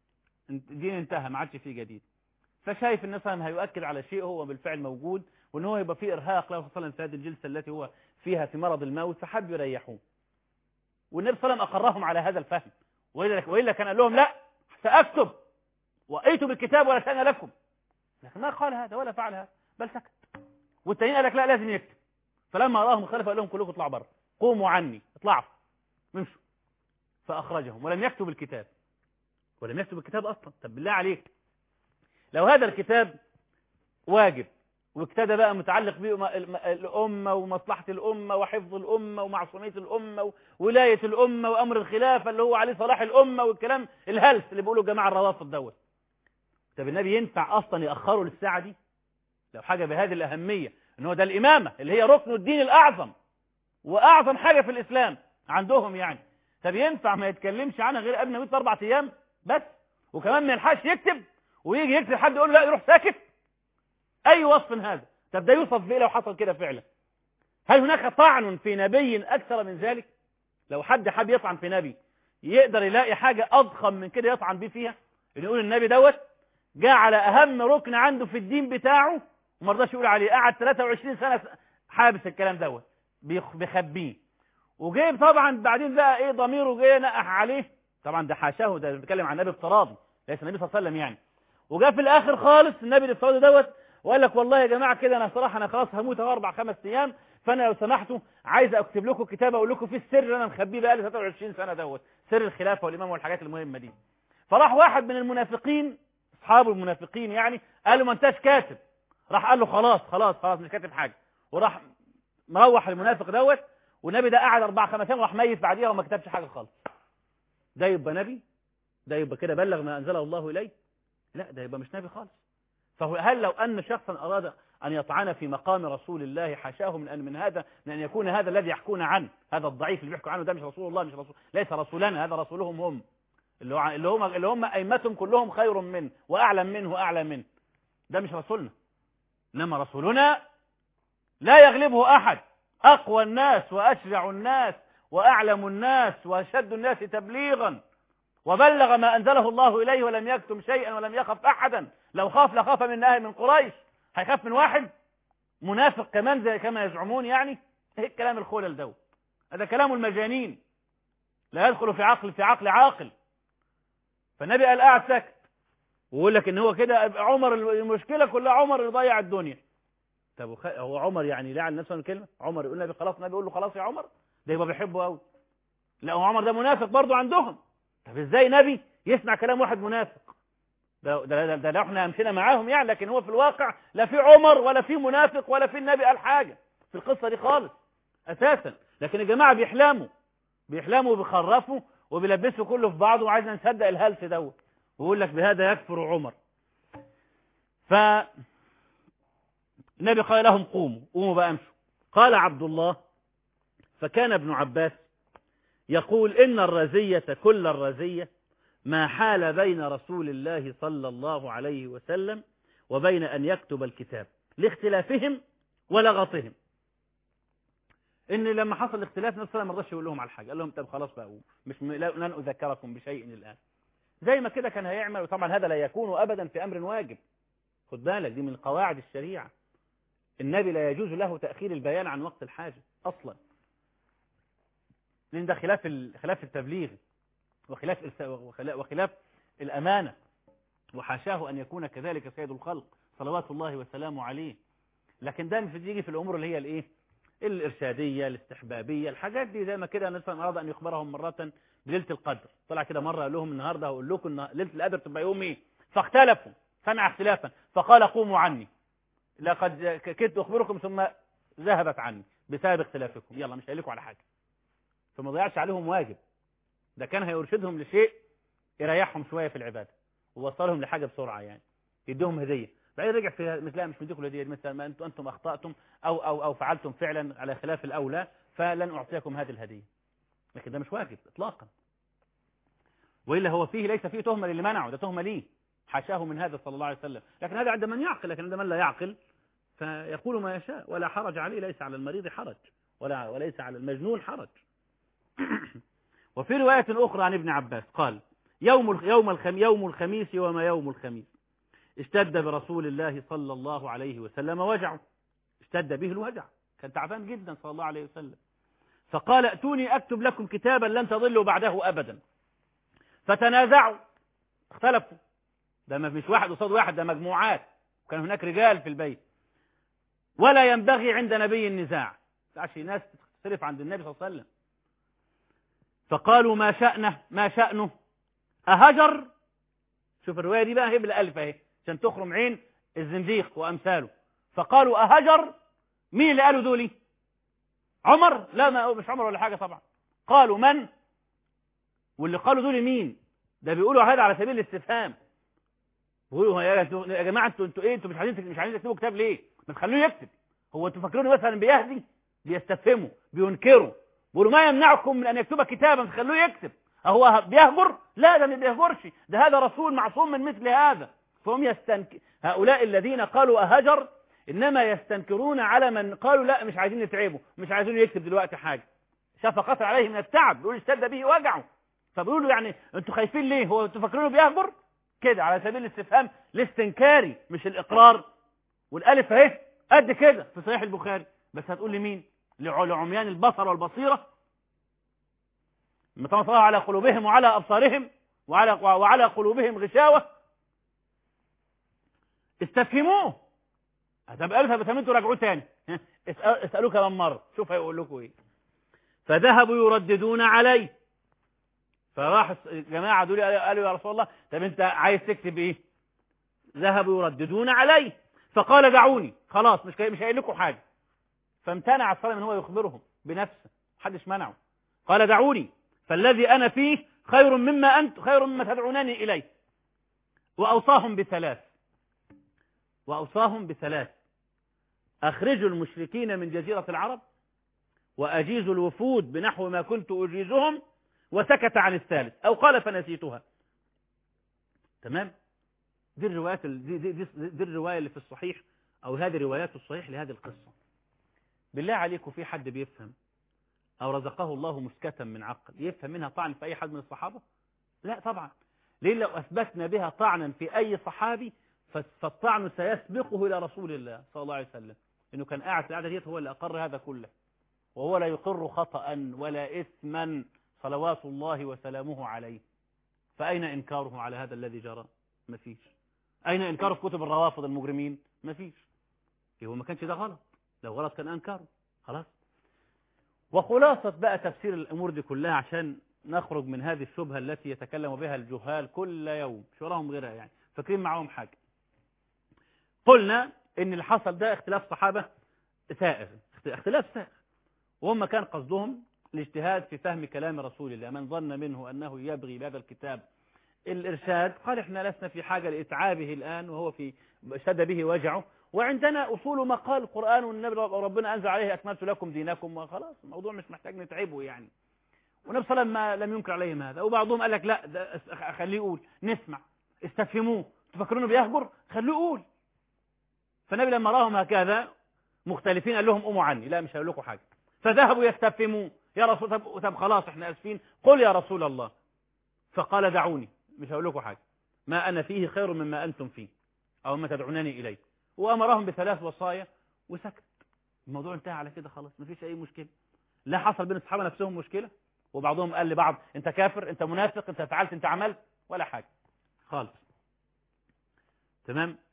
دين انتهى ما عادش فيه جديد فشايف النبي صلى الله عليه وسلم هيؤكد على شيء هو بالفعل موجود وان هو يبقى فيه ارهاق له صلى الله عليه وسلم في هذه الجلسه التي هو فيها في مرض الموت فحب يريحوه والنبي صلى الله عليه وسلم اقرهم على هذا الفهم والا والا كان قال لهم لا ساكتب واتيت بالكتاب ولا كان لكم لكن ما قال هذا ولا فعل هذا بل سكت والتانيين قال لك لا لازم يكتب فلما راهم الخلفاء قال لهم كلكم اطلعوا بره قوموا عني اطلعوا امشوا فأخرجهم ولم يكتب الكتاب ولم يكتب الكتاب أصلا طب بالله عليك لو هذا الكتاب واجب واكتدى بقى متعلق به الأمة ومصلحة الأمة وحفظ الأمة ومعصومية الأمة وولاية الأمة وأمر الخلافة اللي هو عليه صلاح الأمة والكلام الهلس اللي بيقولوا جماعة الروافض دوت طب النبي ينفع أصلا يأخره للساعة دي لو حاجة بهذه الأهمية ان هو ده الإمامة اللي هي ركن الدين الأعظم وأعظم حاجة في الإسلام عندهم يعني طب ينفع ما يتكلمش عنها غير قبل ما يموت اربع ايام بس وكمان ما يلحقش يكتب ويجي يكتب حد يقول له لا يروح ساكت اي وصف هذا طب ده يوصف بايه لو حصل كده فعلا هل هناك طعن في نبي اكثر من ذلك لو حد حب يطعن في نبي يقدر يلاقي حاجة اضخم من كده يطعن بيه فيها يقول النبي دوت جاء على اهم ركن عنده في الدين بتاعه وما رضاش يقول عليه قعد 23 سنة حابس الكلام دوت بيخبيه وجايب طبعا بعدين بقى ايه ضميره جاي نقح عليه طبعا ده حاشاه ده بيتكلم عن النبي افتراضي ليس النبي صلى الله عليه وسلم يعني وجاء في الاخر خالص النبي الافتراضي دوت وقال لك والله يا جماعه كده انا صراحه انا خلاص هموت اربع خمس ايام فانا لو سمحتوا عايز اكتب لكم كتاب اقول لكم فيه السر اللي انا مخبيه بقى لي 23 سنه دوت سر الخلافه والامامه والحاجات المهمه دي فراح واحد من المنافقين اصحاب المنافقين يعني قال له ما انتش كاتب راح قال له خلاص خلاص خلاص مش كاتب حاجه وراح مروح المنافق دوت والنبي ده قعد اربع خمس ايام وراح ميت بعديها وما كتبش حاجه خالص ده يبقى نبي ده يبقى كده بلغ ما أنزله الله إليه لا ده يبقى مش نبي خالص فهل لو أن شخصا أراد أن يطعن في مقام رسول الله حاشاه من أن من هذا من أن يكون هذا الذي يحكون عنه هذا الضعيف اللي بيحكوا عنه ده مش رسول الله مش رسول ليس رسولنا هذا رسولهم هم اللي هو اللي هم اللي هم أئمتهم كلهم خير منه وأعلم منه وأعلى منه ده مش رسولنا إنما رسولنا لا يغلبه أحد أقوى الناس وأشجع الناس وأعلم الناس وأشد الناس تبليغا وبلغ ما أنزله الله إليه ولم يكتم شيئا ولم يخف أحدا لو خاف لخاف من أهل من قريش هيخاف من واحد منافق كمان زي كما يزعمون يعني ايه الكلام الخولل ده هذا كلام المجانين لا يدخل في عقل في عقل عاقل فالنبي قال قاعد ساكت ويقول لك ان هو كده عمر المشكله كلها عمر اللي ضيع الدنيا طب هو عمر يعني لعن نفسه من كلمه عمر يقول النبي خلاص النبي يقول له خلاص يا عمر ده يبقى بيحبه قوي لا هو عمر ده منافق برضه عندهم طب ازاي نبي يسمع كلام واحد منافق ده ده ده, ده احنا مشينا معاهم يعني لكن هو في الواقع لا في عمر ولا في منافق ولا في النبي قال حاجه في القصه دي خالص اساسا لكن الجماعه بيحلموا بيحلموا وبيخرفوا وبيلبسوا كله في بعضه وعايزنا نصدق الهلس دوت ويقول لك بهذا يكفر عمر ف النبي قال لهم قوموا قوموا بقى امشوا قال عبد الله فكان ابن عباس يقول إن الرزية كل الرزية ما حال بين رسول الله صلى الله عليه وسلم وبين أن يكتب الكتاب لاختلافهم ولغطهم إن لما حصل الاختلاف نفسه ما رضاش يقول لهم على حاجة قال لهم طب خلاص بقى مش م... لن أذكركم بشيء الآن زي ما كده كان هيعمل وطبعا هذا لا يكون أبدا في أمر واجب خد بالك دي من قواعد الشريعة النبي لا يجوز له تأخير البيان عن وقت الحاجة أصلا لأن ده خلاف خلاف التبليغ وخلاف وخلاف الأمانة وحاشاه أن يكون كذلك سيد الخلق صلوات الله وسلامه عليه لكن ده بيجي في الأمور اللي هي الإيه الإرشادية الاستحبابية الحاجات دي زي ما كده مثلا أراد أن يخبرهم مرة بليلة القدر طلع كده مرة قال لهم النهاردة هقول لكم ليلة القدر تبقى يوم إيه فاختلفوا سمع اختلافا فقال قوموا عني لقد كدت أخبركم ثم ذهبت عني بسبب اختلافكم يلا مش قايل لكم على حاجة فما ضيعش عليهم واجب ده كان هيرشدهم لشيء يريحهم شوية في العبادة ووصلهم لحاجة بسرعة يعني يديهم هدية بعدين رجع في مثل لا مش مديكم الهدية مثل ما انتم انتم اخطأتم او او او فعلتم فعلا على خلاف الاولى فلن اعطيكم هذه الهدية لكن ده مش واجب اطلاقا والا هو فيه ليس فيه تهمة للي منعه ده تهمة ليه حاشاه من هذا صلى الله عليه وسلم لكن هذا عند من يعقل لكن عند من لا يعقل فيقول ما يشاء ولا حرج عليه ليس على المريض حرج ولا وليس على المجنون حرج وفي رواية أخرى عن ابن عباس قال يوم يوم الخم يوم الخميس وما يوم الخميس اشتد برسول الله صلى الله عليه وسلم وجعه اشتد به الوجع كان تعبان جدا صلى الله عليه وسلم فقال ائتوني أكتب لكم كتابا لن تضلوا بعده أبدا فتنازعوا اختلفوا ده مش واحد قصاد واحد ده مجموعات وكان هناك رجال في البيت ولا ينبغي عند نبي النزاع تعشي ناس تختلف عند النبي صلى الله عليه وسلم فقالوا ما شأنه ما شأنه أهجر شوف الرواية دي بقى هي بالألف اهي عشان تخرم عين الزنديق وأمثاله فقالوا أهجر مين اللي قالوا دولي عمر لا ما مش عمر ولا حاجة طبعا قالوا من واللي قالوا دول مين ده بيقولوا هذا على سبيل الاستفهام بيقولوا يا جماعة انتوا انتوا ايه انتوا مش عايزين مش عايزين تكتبوا كتاب ليه ما تخلوه يكتب هو انتوا فاكرينه مثلا بيهدي بيستفهموا بينكروا بيقولوا ما يمنعكم من أن يكتب كتابا خلوه يكتب هو بيهجر لا ده ما بيهجرش ده هذا رسول معصوم من مثل هذا فهم يستنك هؤلاء الذين قالوا أهجر إنما يستنكرون على من قالوا لا مش عايزين نتعبه مش عايزين يكتب دلوقتي حاجة شفقة عليه من التعب بيقول اشتد به وجعه فبيقولوا يعني انتوا خايفين ليه هو انتوا فاكرينه بيهجر كده على سبيل الاستفهام الاستنكاري مش الإقرار والألف اهي قد كده في صحيح البخاري بس هتقول لي مين لعميان البصر والبصيرة مطمس الله على قلوبهم وعلى أبصارهم وعلى, وعلى قلوبهم غشاوة استفهموه طب ألف بتمنتوا راجعوه تاني اسألوه كمان مرة شوف هيقول لكم ايه فذهبوا يرددون عليه فراح الجماعة دول قالوا يا رسول الله طب انت عايز تكتب ايه ذهبوا يرددون عليه فقال دعوني خلاص مش مش قايل لكم حاجة فامتنع الصلاة من هو يخبرهم بنفسه محدش منعه قال دعوني فالذي أنا فيه خير مما أنت خير مما تدعونني إليه وأوصاهم بثلاث وأوصاهم بثلاث أخرجوا المشركين من جزيرة العرب وأجيزوا الوفود بنحو ما كنت أجيزهم وسكت عن الثالث أو قال فنسيتها تمام دي الروايات دي, دي, دي, دي الرواية اللي في الصحيح أو هذه روايات الصحيح لهذه القصة بالله عليكم في حد بيفهم أو رزقه الله مسكتا من عقل يفهم منها طعن في أي حد من الصحابة لا طبعا ليه لو أثبتنا بها طعنا في أي صحابي فالطعن سيسبقه إلى رسول الله صلى الله عليه وسلم إنه كان قاعد في القعدة ديت هو اللي أقر هذا كله وهو لا يقر خطأ ولا إثما صلوات الله وسلامه عليه فأين إنكاره على هذا الذي جرى ما فيش أين إنكاره في كتب الروافض المجرمين ما فيش هو ما كانش ده غلط لو غلط كان أنكره خلاص وخلاصة بقى تفسير الأمور دي كلها عشان نخرج من هذه الشبهة التي يتكلم بها الجهال كل يوم مش وراهم غيرها يعني فاكرين معاهم حاجة قلنا ان اللي حصل ده اختلاف صحابة سائغ اختلاف سائغ وهم كان قصدهم الاجتهاد في فهم كلام رسول الله من ظن منه أنه يبغي بهذا الكتاب الإرشاد قال احنا لسنا في حاجة لإتعابه الآن وهو في شد به وجعه وعندنا أصول ما قال القرآن والنبي ربنا أنزل عليه أكملت لكم دينكم وخلاص الموضوع مش محتاج نتعبه يعني والنبي صلى الله عليه وسلم لم ينكر عليهم هذا وبعضهم قال لك لا ده خليه يقول نسمع استفهموه تفكرونه بيهجر خليه يقول فالنبي لما راهم هكذا مختلفين قال لهم قوموا عني لا مش هقول لكم حاجة فذهبوا يستفهموه يا رسول طب, طب خلاص احنا اسفين قل يا رسول الله فقال دعوني مش هقول لكم حاجة ما أنا فيه خير مما أنتم فيه أو ما تدعونني إليه وأمرهم بثلاث وصايا وسكت الموضوع انتهى على كده خلاص مفيش أي مشكلة لا حصل بين الصحابة نفسهم مشكلة وبعضهم قال لبعض انت كافر انت منافق انت فعلت انت عملت ولا حاجة خالص تمام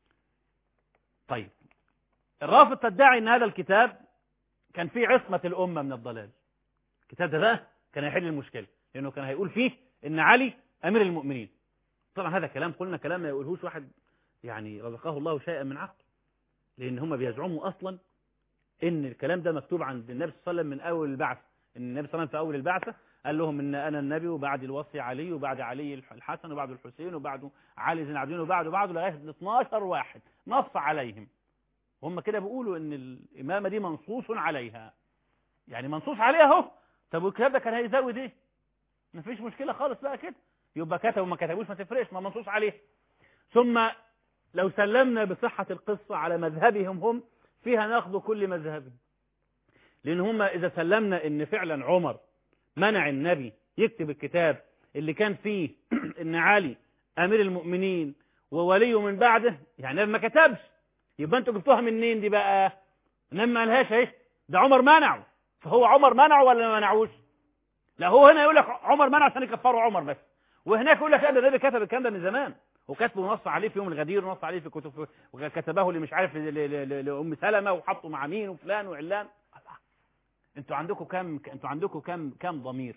طيب الرافض تدعي ان هذا الكتاب كان فيه عصمة الأمة من الضلال الكتاب ده بقى كان هيحل المشكلة لأنه كان هيقول فيه ان علي أمير المؤمنين طبعا هذا كلام قلنا كلام ما يقولهوش واحد يعني رزقه الله شيئا من عقل لأن هم بيزعموا أصلا ان الكلام ده مكتوب عند النبي صلى الله عليه وسلم من أول البعث ان النبي صلى الله عليه وسلم في أول البعثة قال لهم ان أنا النبي وبعد الوصي علي وبعد علي الحسن وبعد الحسين وبعد علي زين العابدين وبعد وبعد لغاية 12 واحد نص عليهم هم كده بيقولوا ان الإمامة دي منصوص عليها يعني منصوص عليها اهو طب والكتاب ده كان هيزود ايه مفيش مشكلة خالص بقى كده يبقى كتبوا ما كتبوش ما تفرقش ما منصوص عليه ثم لو سلمنا بصحة القصة على مذهبهم هم فيها ناخذ كل مذهب لأن هم إذا سلمنا إن فعلا عمر منع النبي يكتب الكتاب اللي كان فيه إن علي أمير المؤمنين وولي من بعده يعني ما كتبش يبقى انتوا جبتوها منين دي بقى انما ما لهاش اهي ده عمر منعه فهو عمر منعه ولا ما منعوش لا هو هنا يقول لك عمر منع عشان يكفروا عمر بس وهناك يقول لك لا ده النبي كتب الكلام ده من زمان وكتبه ونص عليه في يوم الغدير ونص عليه في كتب وكتبه اللي مش عارف لام سلمة وحطه مع مين وفلان وعلان الله انتوا عندكم كم انتوا عندكم كم كم ضمير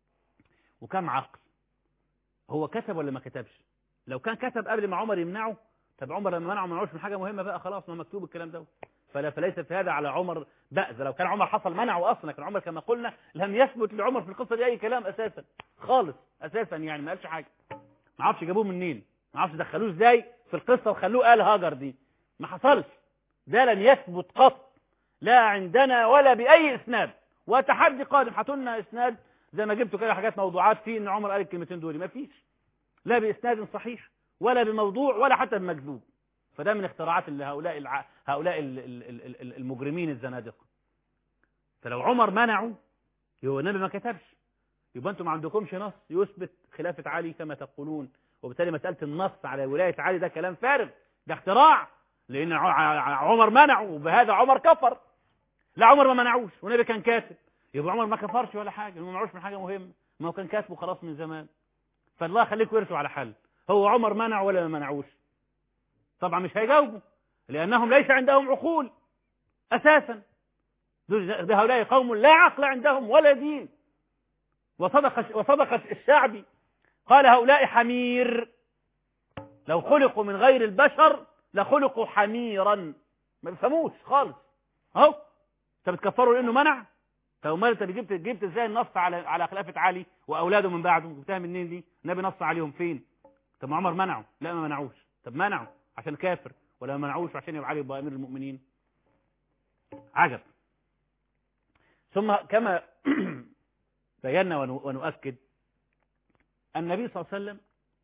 وكم عقل هو كتب ولا ما كتبش لو كان كتب قبل ما عمر يمنعه طب عمر لما منعه ما منعوش من حاجه مهمه بقى خلاص ما مكتوب الكلام ده فلا فليس في هذا على عمر بأس لو كان عمر حصل منعه اصلا لكن عمر كما قلنا لم يثبت لعمر في القصه دي اي كلام اساسا خالص اساسا يعني ما قالش حاجه ما اعرفش جابوه منين ما اعرفش دخلوه ازاي في القصه وخلوه قال هاجر دي ما حصلش ده لن يثبت قط لا عندنا ولا باي اسناد وتحدي قادم هاتوا لنا اسناد زي ما جبتوا كده حاجات موضوعات فيه ان عمر قال الكلمتين دول ما فيش لا باسناد صحيح ولا بموضوع ولا حتى بمكذوب فده من اختراعات اللي هؤلاء الع... هؤلاء المجرمين الزنادقه فلو عمر منعه يبقى النبي ما كتبش يبقى انتم ما عندكمش نص يثبت خلافه علي كما تقولون وبالتالي مساله النص على ولايه علي ده كلام فارغ ده اختراع لان عمر منعه وبهذا عمر كفر لا عمر ما منعوش والنبي كان كاتب يبقى عمر ما كفرش ولا حاجه ما منعوش من حاجه مهمه ما هو كان كاتبه خلاص من زمان فالله يخليكم يرسوا على حل هو عمر منع ولا ما منعوش طبعا مش هيجاوبوا لأنهم ليس عندهم عقول أساسا هؤلاء قوم لا عقل عندهم ولا دين وصدق, وصدق الشعبي قال هؤلاء حمير لو خلقوا من غير البشر لخلقوا حميرا ما بيفهموش خالص اهو انت بتكفروا لانه منع طب امال انت جبت جبت ازاي النص على على خلافه علي واولاده من بعده جبتها منين دي النبي نص عليهم فين طب ما عمر منعه لا ما منعوش طب منعه عشان كافر ولا ما منعوش عشان يبقى علي يبقى امير المؤمنين عجب ثم كما بينا ونؤكد النبي صلى الله عليه وسلم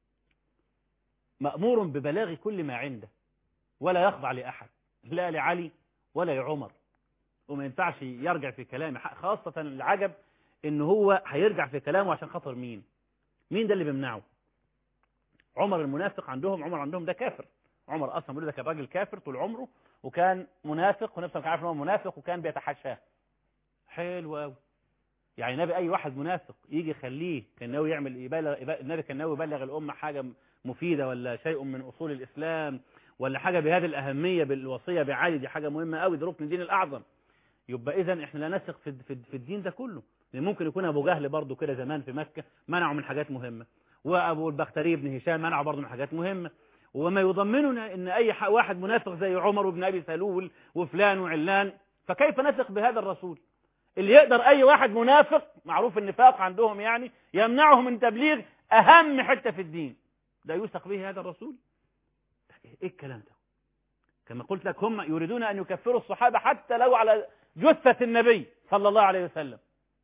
مأمور ببلاغ كل ما عنده ولا يخضع لأحد لا لعلي ولا لعمر وما ينفعش يرجع في كلامه خاصة العجب ان هو هيرجع في كلامه عشان خاطر مين مين ده اللي بيمنعه عمر المنافق عندهم عمر عندهم ده كافر عمر اصلا بيقول ده كان راجل كافر طول عمره وكان منافق ونفسه كان عارف ان هو منافق وكان بيتحاشاه حلو قوي يعني نبي اي واحد منافق يجي يخليه كان ناوي يعمل يبلغ النبي كان ناوي يبلغ الامه حاجه مفيده ولا شيء من اصول الاسلام ولا حاجه بهذه الاهميه بالوصيه بعلي دي حاجه مهمه قوي دي ركن الدين الاعظم يبقى اذا احنا لا نثق في في الدين ده كله لان ممكن يكون ابو جهل برضه كده زمان في مكه منعه من حاجات مهمه وابو البختري بن هشام منعه برضه من حاجات مهمه وما يضمننا ان اي واحد منافق زي عمر وابن ابي سلول وفلان وعلان فكيف نثق بهذا الرسول اللي يقدر اي واحد منافق معروف النفاق عندهم يعني يمنعه من تبليغ اهم حته في الدين لا يوثق به هذا الرسول ايه الكلام ده كما قلت لك هم يريدون ان يكفروا الصحابه حتى لو على جثه النبي صلى الله عليه وسلم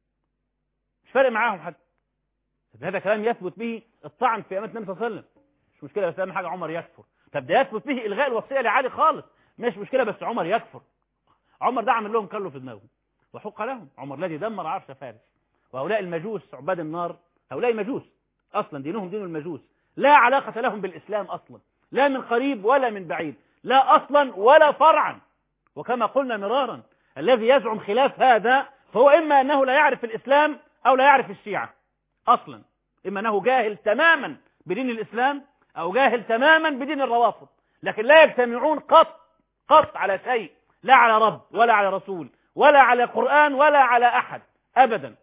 مش فارق معاهم حتى هذا كلام يثبت به الطعن في امانه النبي صلى الله عليه وسلم مش مشكله بس اهم حاجه عمر يكفر طب ده يثبت به الغاء الوصيه لعلي خالص مش مشكله بس عمر يكفر عمر ده عمل لهم كله في دماغهم وحق لهم عمر الذي دمر عرش فارس وهؤلاء المجوس عباد النار هؤلاء مجوس اصلا دينهم دين المجوس لا علاقه لهم بالاسلام اصلا لا من قريب ولا من بعيد لا اصلا ولا فرعا وكما قلنا مرارا الذي يزعم خلاف هذا فهو اما انه لا يعرف الاسلام او لا يعرف الشيعه اصلا اما انه جاهل تماما بدين الاسلام او جاهل تماما بدين الروافض لكن لا يجتمعون قط قط على شيء لا على رب ولا على رسول ولا على قرآن ولا على أحد أبدا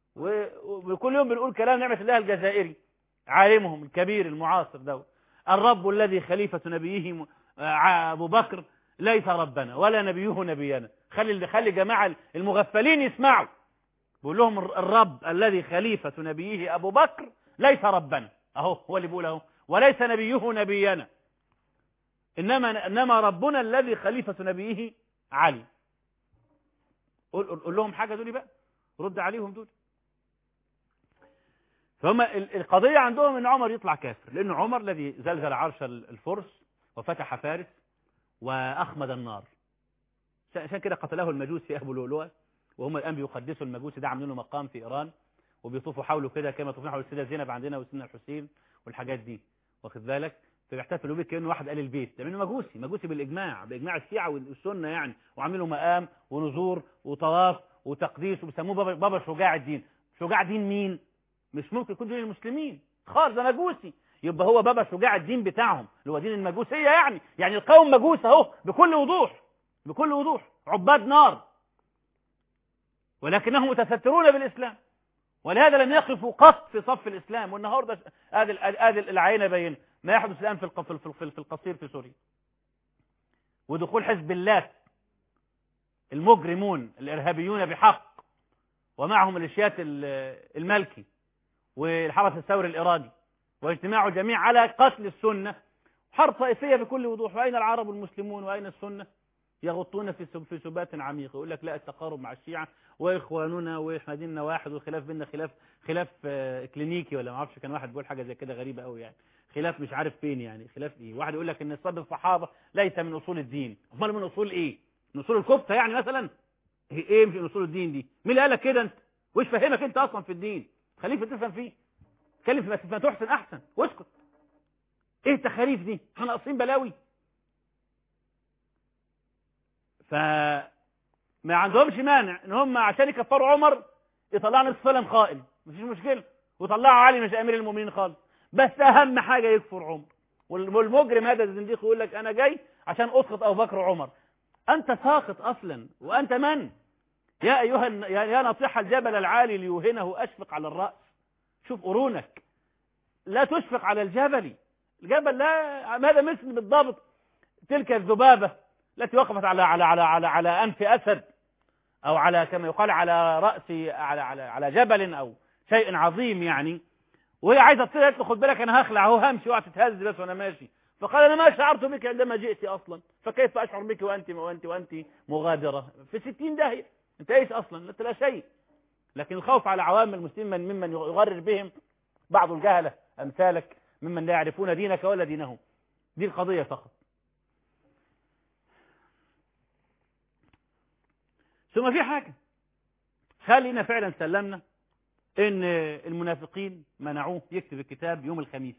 وكل يوم بنقول كلام نعمة الله الجزائري عالمهم الكبير المعاصر ده الرب الذي خليفة نبيه أبو بكر ليس ربنا ولا نبيه نبينا خلي خلي جماعة المغفلين يسمعوا بيقول لهم الرب الذي خليفة نبيه أبو بكر ليس ربنا أهو هو اللي بيقول أهو وليس نبيه نبينا إنما إنما ربنا الذي خليفة نبيه علي قول, قول لهم حاجة دول بقى رد عليهم دول فهم القضية عندهم ان عمر يطلع كافر لان عمر الذي زلزل عرش الفرس وفتح فارس واخمد النار عشان كده قتله المجوس في ابو لؤلؤه وهم الان بيقدسوا المجوس ده عاملين له مقام في ايران وبيطوفوا حوله كده كما يطوفون حول السيده زينب عندنا والسيدنا الحسين والحاجات دي واخد بالك فبيحتفلوا بيه كانه واحد قال البيت ده منه مجوسي مجوسي بالاجماع باجماع الشيعه والسنه يعني وعاملوا مقام ونزور وطواف وتقديس وبيسموه بابا, بابا شجاع الدين شجاع دين مين مش ممكن يكون دين المسلمين خالص ده مجوسي يبقى هو بابا شجاع الدين بتاعهم اللي هو دين المجوسيه يعني يعني القوم مجوس اهو بكل وضوح بكل وضوح عباد نار ولكنهم متسترون بالاسلام ولهذا لم يقفوا قط في صف الاسلام والنهارده هذه هذه العينه بين ما يحدث الآن في في القصير في سوريا ودخول حزب الله المجرمون الإرهابيون بحق ومعهم ميليشيات الملكي والحرس الثوري الإيراني واجتماع جميع على قتل السنة حرب طائفية بكل وضوح وأين العرب والمسلمون وأين السنة يغطون في في سبات عميق يقول لك لا التقارب مع الشيعة واخواننا واحنا ديننا واحد والخلاف بيننا خلاف خلاف كلينيكي ولا ما اعرفش كان واحد بيقول حاجه زي كده غريبه قوي يعني خلاف مش عارف فين يعني خلاف ايه واحد يقول لك ان صد الصحابه ليس من اصول الدين امال من اصول ايه من اصول الكفته يعني مثلا ايه مش من اصول الدين دي مين اللي قال لك كده انت وش فهمك انت اصلا في الدين خليك تفهم فيه اتكلم في ما تحسن احسن واسكت ايه التخاريف دي احنا ناقصين بلاوي ف ما عندهمش مانع ان هم عشان يكفروا عمر يطلعوا نصف فيلم خائن مفيش مشكله ويطلعوا علي مش امير المؤمنين خالص بس اهم حاجه يكفر عمر والمجرم هذا الزنديق يقول لك انا جاي عشان اسقط ابو بكر وعمر انت ساقط اصلا وانت من يا ايها يا نطيح الجبل العالي ليوهنه اشفق على الراس شوف قرونك لا تشفق على الجبل الجبل لا هذا مثل بالضبط تلك الذبابه التي وقفت على على على على, على انف اسد أو على كما يقال على رأس على على على جبل أو شيء عظيم يعني وهي عايزة تطير قالت له خد بالك أنا هخلع أهو همشي اوعى تتهز بس وأنا ماشي فقال أنا ما شعرت بك عندما جئت أصلا فكيف أشعر بك وأنت وأنت وأنت مغادرة في ستين داهية أنت إيش أصلا أنت لا شيء لكن الخوف على عوام المسلمين ممن يغرر بهم بعض الجهلة أمثالك ممن لا يعرفون دينك ولا دينهم دي القضية فقط ثم في حاجة خلينا فعلا سلمنا ان المنافقين منعوه يكتب الكتاب يوم الخميس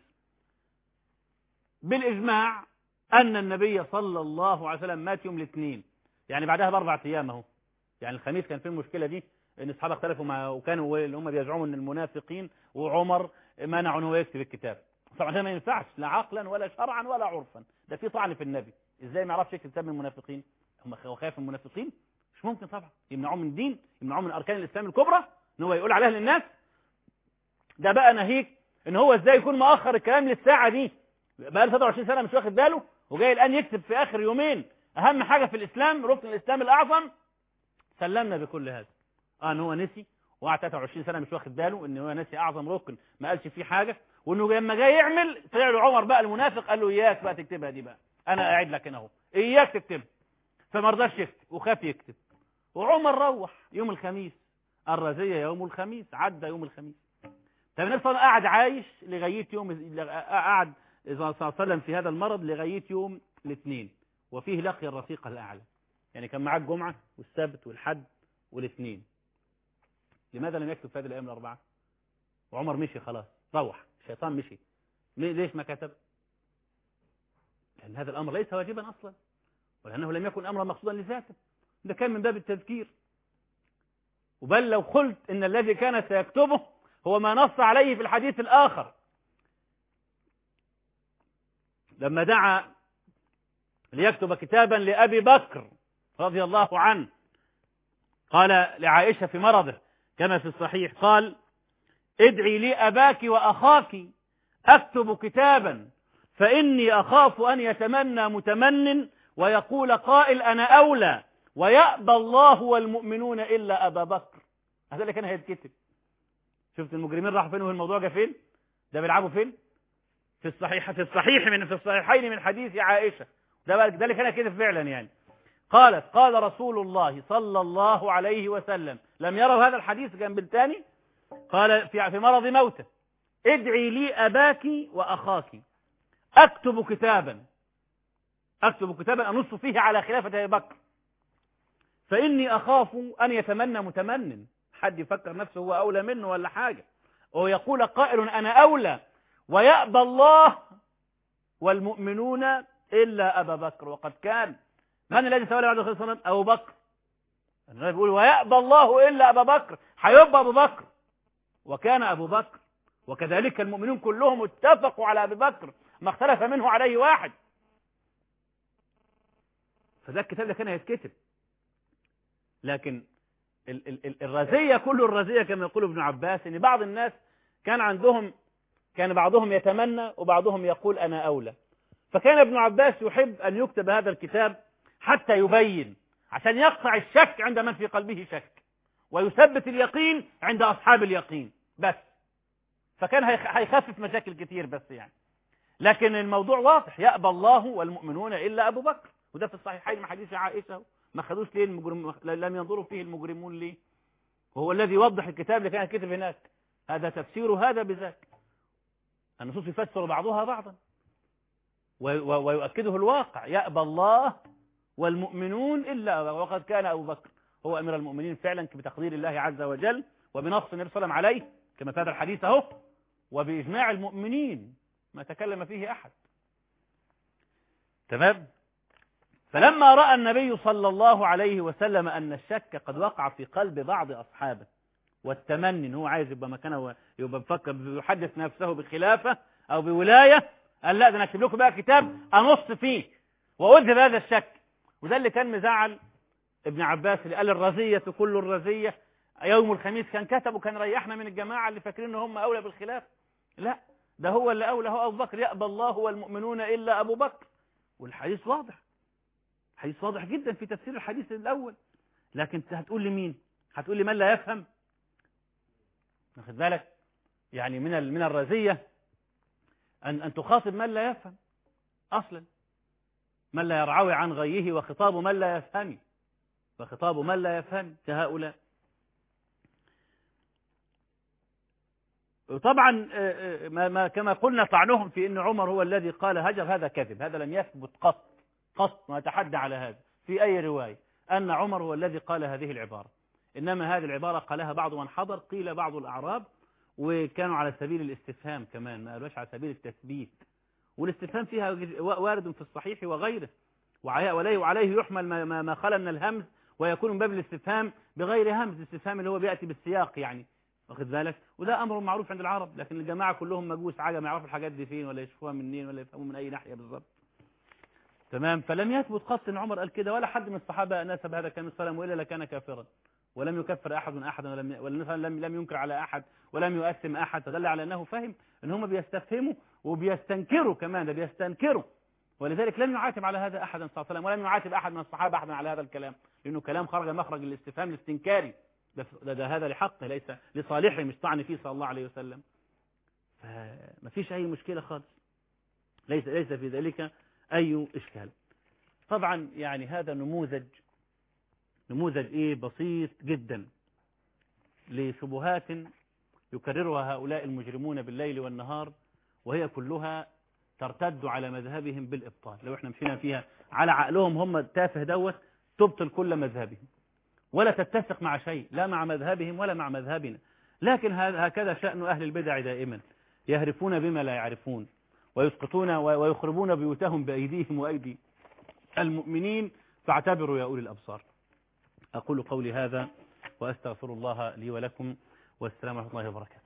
بالاجماع ان النبي صلى الله عليه وسلم مات يوم الاثنين يعني بعدها باربع ايام اهو يعني الخميس كان في المشكله دي ان اصحابه اختلفوا مع وكانوا اللي هم بيزعموا ان المنافقين وعمر منعوا ان هو يكتب الكتاب طبعا ده ما ينفعش لا عقلا ولا شرعا ولا عرفا ده في طعن في النبي ازاي ما يعرفش يكتب كتاب من المنافقين هم خايف من المنافقين مش ممكن طبعا يمنعوه من الدين يمنعوه من اركان الاسلام الكبرى ان هو يقول عليها للناس ده بقى ناهيك ان هو ازاي يكون مؤخر الكلام للساعه دي بقى له 23 سنه مش واخد باله وجاي الان يكتب في اخر يومين اهم حاجه في الاسلام ركن الاسلام الاعظم سلمنا بكل هذا اه ان هو نسي وقعد 23 سنه مش واخد باله ان هو نسي اعظم ركن ما قالش فيه حاجه وانه لما جاي يعمل طلع له عمر بقى المنافق قال له اياك بقى تكتبها دي بقى انا قاعد لك هنا اهو اياك تكتبها فما رضاش يكتب وخاف يكتب وعمر روح يوم الخميس الرزية يوم الخميس عدى يوم الخميس طب النبي صلى الله عليه وسلم قعد عايش لغاية يوم قعد صلى الله عليه وسلم في هذا المرض لغاية يوم الاثنين وفيه لقي الرفيق الأعلى يعني كان معاه الجمعة والسبت والحد والاثنين لماذا لم يكتب في هذه الأيام الأربعة وعمر مشي خلاص روح الشيطان مشي ليش ما كتب لأن هذا الأمر ليس واجبا أصلا ولأنه لم يكن أمرا مقصودا لذاته ده كان من باب التذكير وبل لو قلت إن الذي كان سيكتبه هو ما نص عليه في الحديث الآخر لما دعا ليكتب كتابا لأبي بكر رضي الله عنه قال لعائشة في مرضه كما في الصحيح قال ادعي لي أباك وأخاك أكتب كتابا فإني أخاف أن يتمنى متمن ويقول قائل أنا أولى ويأبى الله والمؤمنون إلا أبا بكر هذا اللي كان هيتكتب شفت المجرمين راحوا فين والموضوع جه فين ده بيلعبوا فين في الصحيح في الصحيح من في الصحيحين من حديث عائشة ده بقى ده اللي كان كده فعلا يعني قالت قال رسول الله صلى الله عليه وسلم لم يروا هذا الحديث جنب الثاني قال في في مرض موته ادعي لي أباك وأخاك أكتب كتابا أكتب كتابا أنص فيه على خلافة أبي بكر فإني أخاف أن يتمنى متمن حد يفكر نفسه هو أولى منه ولا حاجة ويقول قائل أنا أولى ويأبى الله والمؤمنون إلا أبا بكر وقد كان من الذي تولى بعد الخير صلى أبو بكر النبي بيقول ويأبى الله إلا أبا بكر هيبقى أبو بكر وكان أبو بكر وكذلك المؤمنون كلهم اتفقوا على أبي بكر ما اختلف منه عليه واحد فده الكتاب ده كان هيتكتب لكن ال ال ال الرزية كل الرزية كما يقول ابن عباس ان بعض الناس كان عندهم كان بعضهم يتمنى وبعضهم يقول أنا أولى فكان ابن عباس يحب أن يكتب هذا الكتاب حتى يبين عشان يقطع الشك عند من في قلبه شك ويثبت اليقين عند أصحاب اليقين بس فكان هيخفف مشاكل كتير بس يعني لكن الموضوع واضح يأبى الله والمؤمنون إلا أبو بكر وده في الصحيحين من حديث عائشة ما خدوش ليه المجرم لم ينظروا فيه المجرمون ليه وهو الذي يوضح الكتاب اللي كان كتب هناك هذا تفسير هذا بذاك النصوص يفسر بعضها بعضا ويؤكده الواقع يأبى الله والمؤمنون إلا وقد كان أبو بكر هو أمير المؤمنين فعلا بتقدير الله عز وجل وبنص النبي صلى الله عليه وسلم عليه كما في هذا الحديث اهو وبإجماع المؤمنين ما تكلم فيه أحد تمام فلما رأى النبي صلى الله عليه وسلم أن الشك قد وقع في قلب بعض أصحابه والتمني ان هو عايز يبقى مكانه يبقى بفكر يحدث نفسه بخلافة أو بولاية قال لا ده أنا أكتب لكم بقى كتاب أنص فيه وأذهب هذا الشك وده اللي كان مزعل ابن عباس اللي قال الرزية كل الرزية يوم الخميس كان كتب وكان ريحنا من الجماعة اللي فاكرين ان هم أولى بالخلاف لا ده هو اللي أولى هو أبو بكر يأبى الله والمؤمنون إلا أبو بكر والحديث واضح حديث واضح جدا في تفسير الحديث الأول لكن هتقول لمين هتقول لمن لا يفهم واخد بالك يعني من من الرزية أن أن تخاطب من لا يفهم أصلا من لا يرعوي عن غيه وخطاب من لا يفهم وخطاب من لا يفهم كهؤلاء طبعا ما ما كما قلنا طعنهم في ان عمر هو الذي قال هجر هذا كذب هذا لم يثبت قط قط ما يتحدى على هذا في اي روايه ان عمر هو الذي قال هذه العباره انما هذه العباره قالها بعض من حضر قيل بعض الاعراب وكانوا على سبيل الاستفهام كمان ما قالوش على سبيل التثبيت والاستفهام فيها وارد في الصحيح وغيره وعليه وعليه يحمل ما ما خلا من الهمز ويكون من باب الاستفهام بغير همز الاستفهام اللي هو بياتي بالسياق يعني واخد بالك وده امر معروف عند العرب لكن الجماعه كلهم مجوس عجم يعرفوا الحاجات دي فين ولا يشوفوها منين ولا يفهموا من اي ناحيه بالظبط تمام فلم يثبت قط ان عمر قال كده ولا حد من الصحابه نسب هذا كان السلام والا لكان كافرا ولم يكفر احد من احد ولم ولم لم ينكر على احد ولم يؤثم احد فدل على انه فهم ان هم بيستفهموا وبيستنكروا كمان ده بيستنكروا ولذلك لم يعاتب على هذا احدا صلى الله عليه وسلم ولم يعاتب احد من الصحابه احدا على هذا الكلام لانه كلام خرج مخرج الاستفهام الاستنكاري ده, ده, ده هذا لحقه ليس لصالحه مش طعن فيه صلى الله عليه وسلم فما فيش اي مشكله خالص ليس ليس في ذلك اي اشكال طبعا يعني هذا نموذج نموذج ايه بسيط جدا لشبهات يكررها هؤلاء المجرمون بالليل والنهار وهي كلها ترتد على مذهبهم بالإبطال لو احنا مشينا فيها على عقلهم هم التافه دوت تبطل كل مذهبهم ولا تتسق مع شيء لا مع مذهبهم ولا مع مذهبنا لكن هكذا شأن أهل البدع دائما يهرفون بما لا يعرفون ويسقطون ويخربون بيوتهم بأيديهم وأيدي المؤمنين فاعتبروا يا أولي الأبصار أقول قولي هذا وأستغفر الله لي ولكم والسلام ورحمة الله وبركاته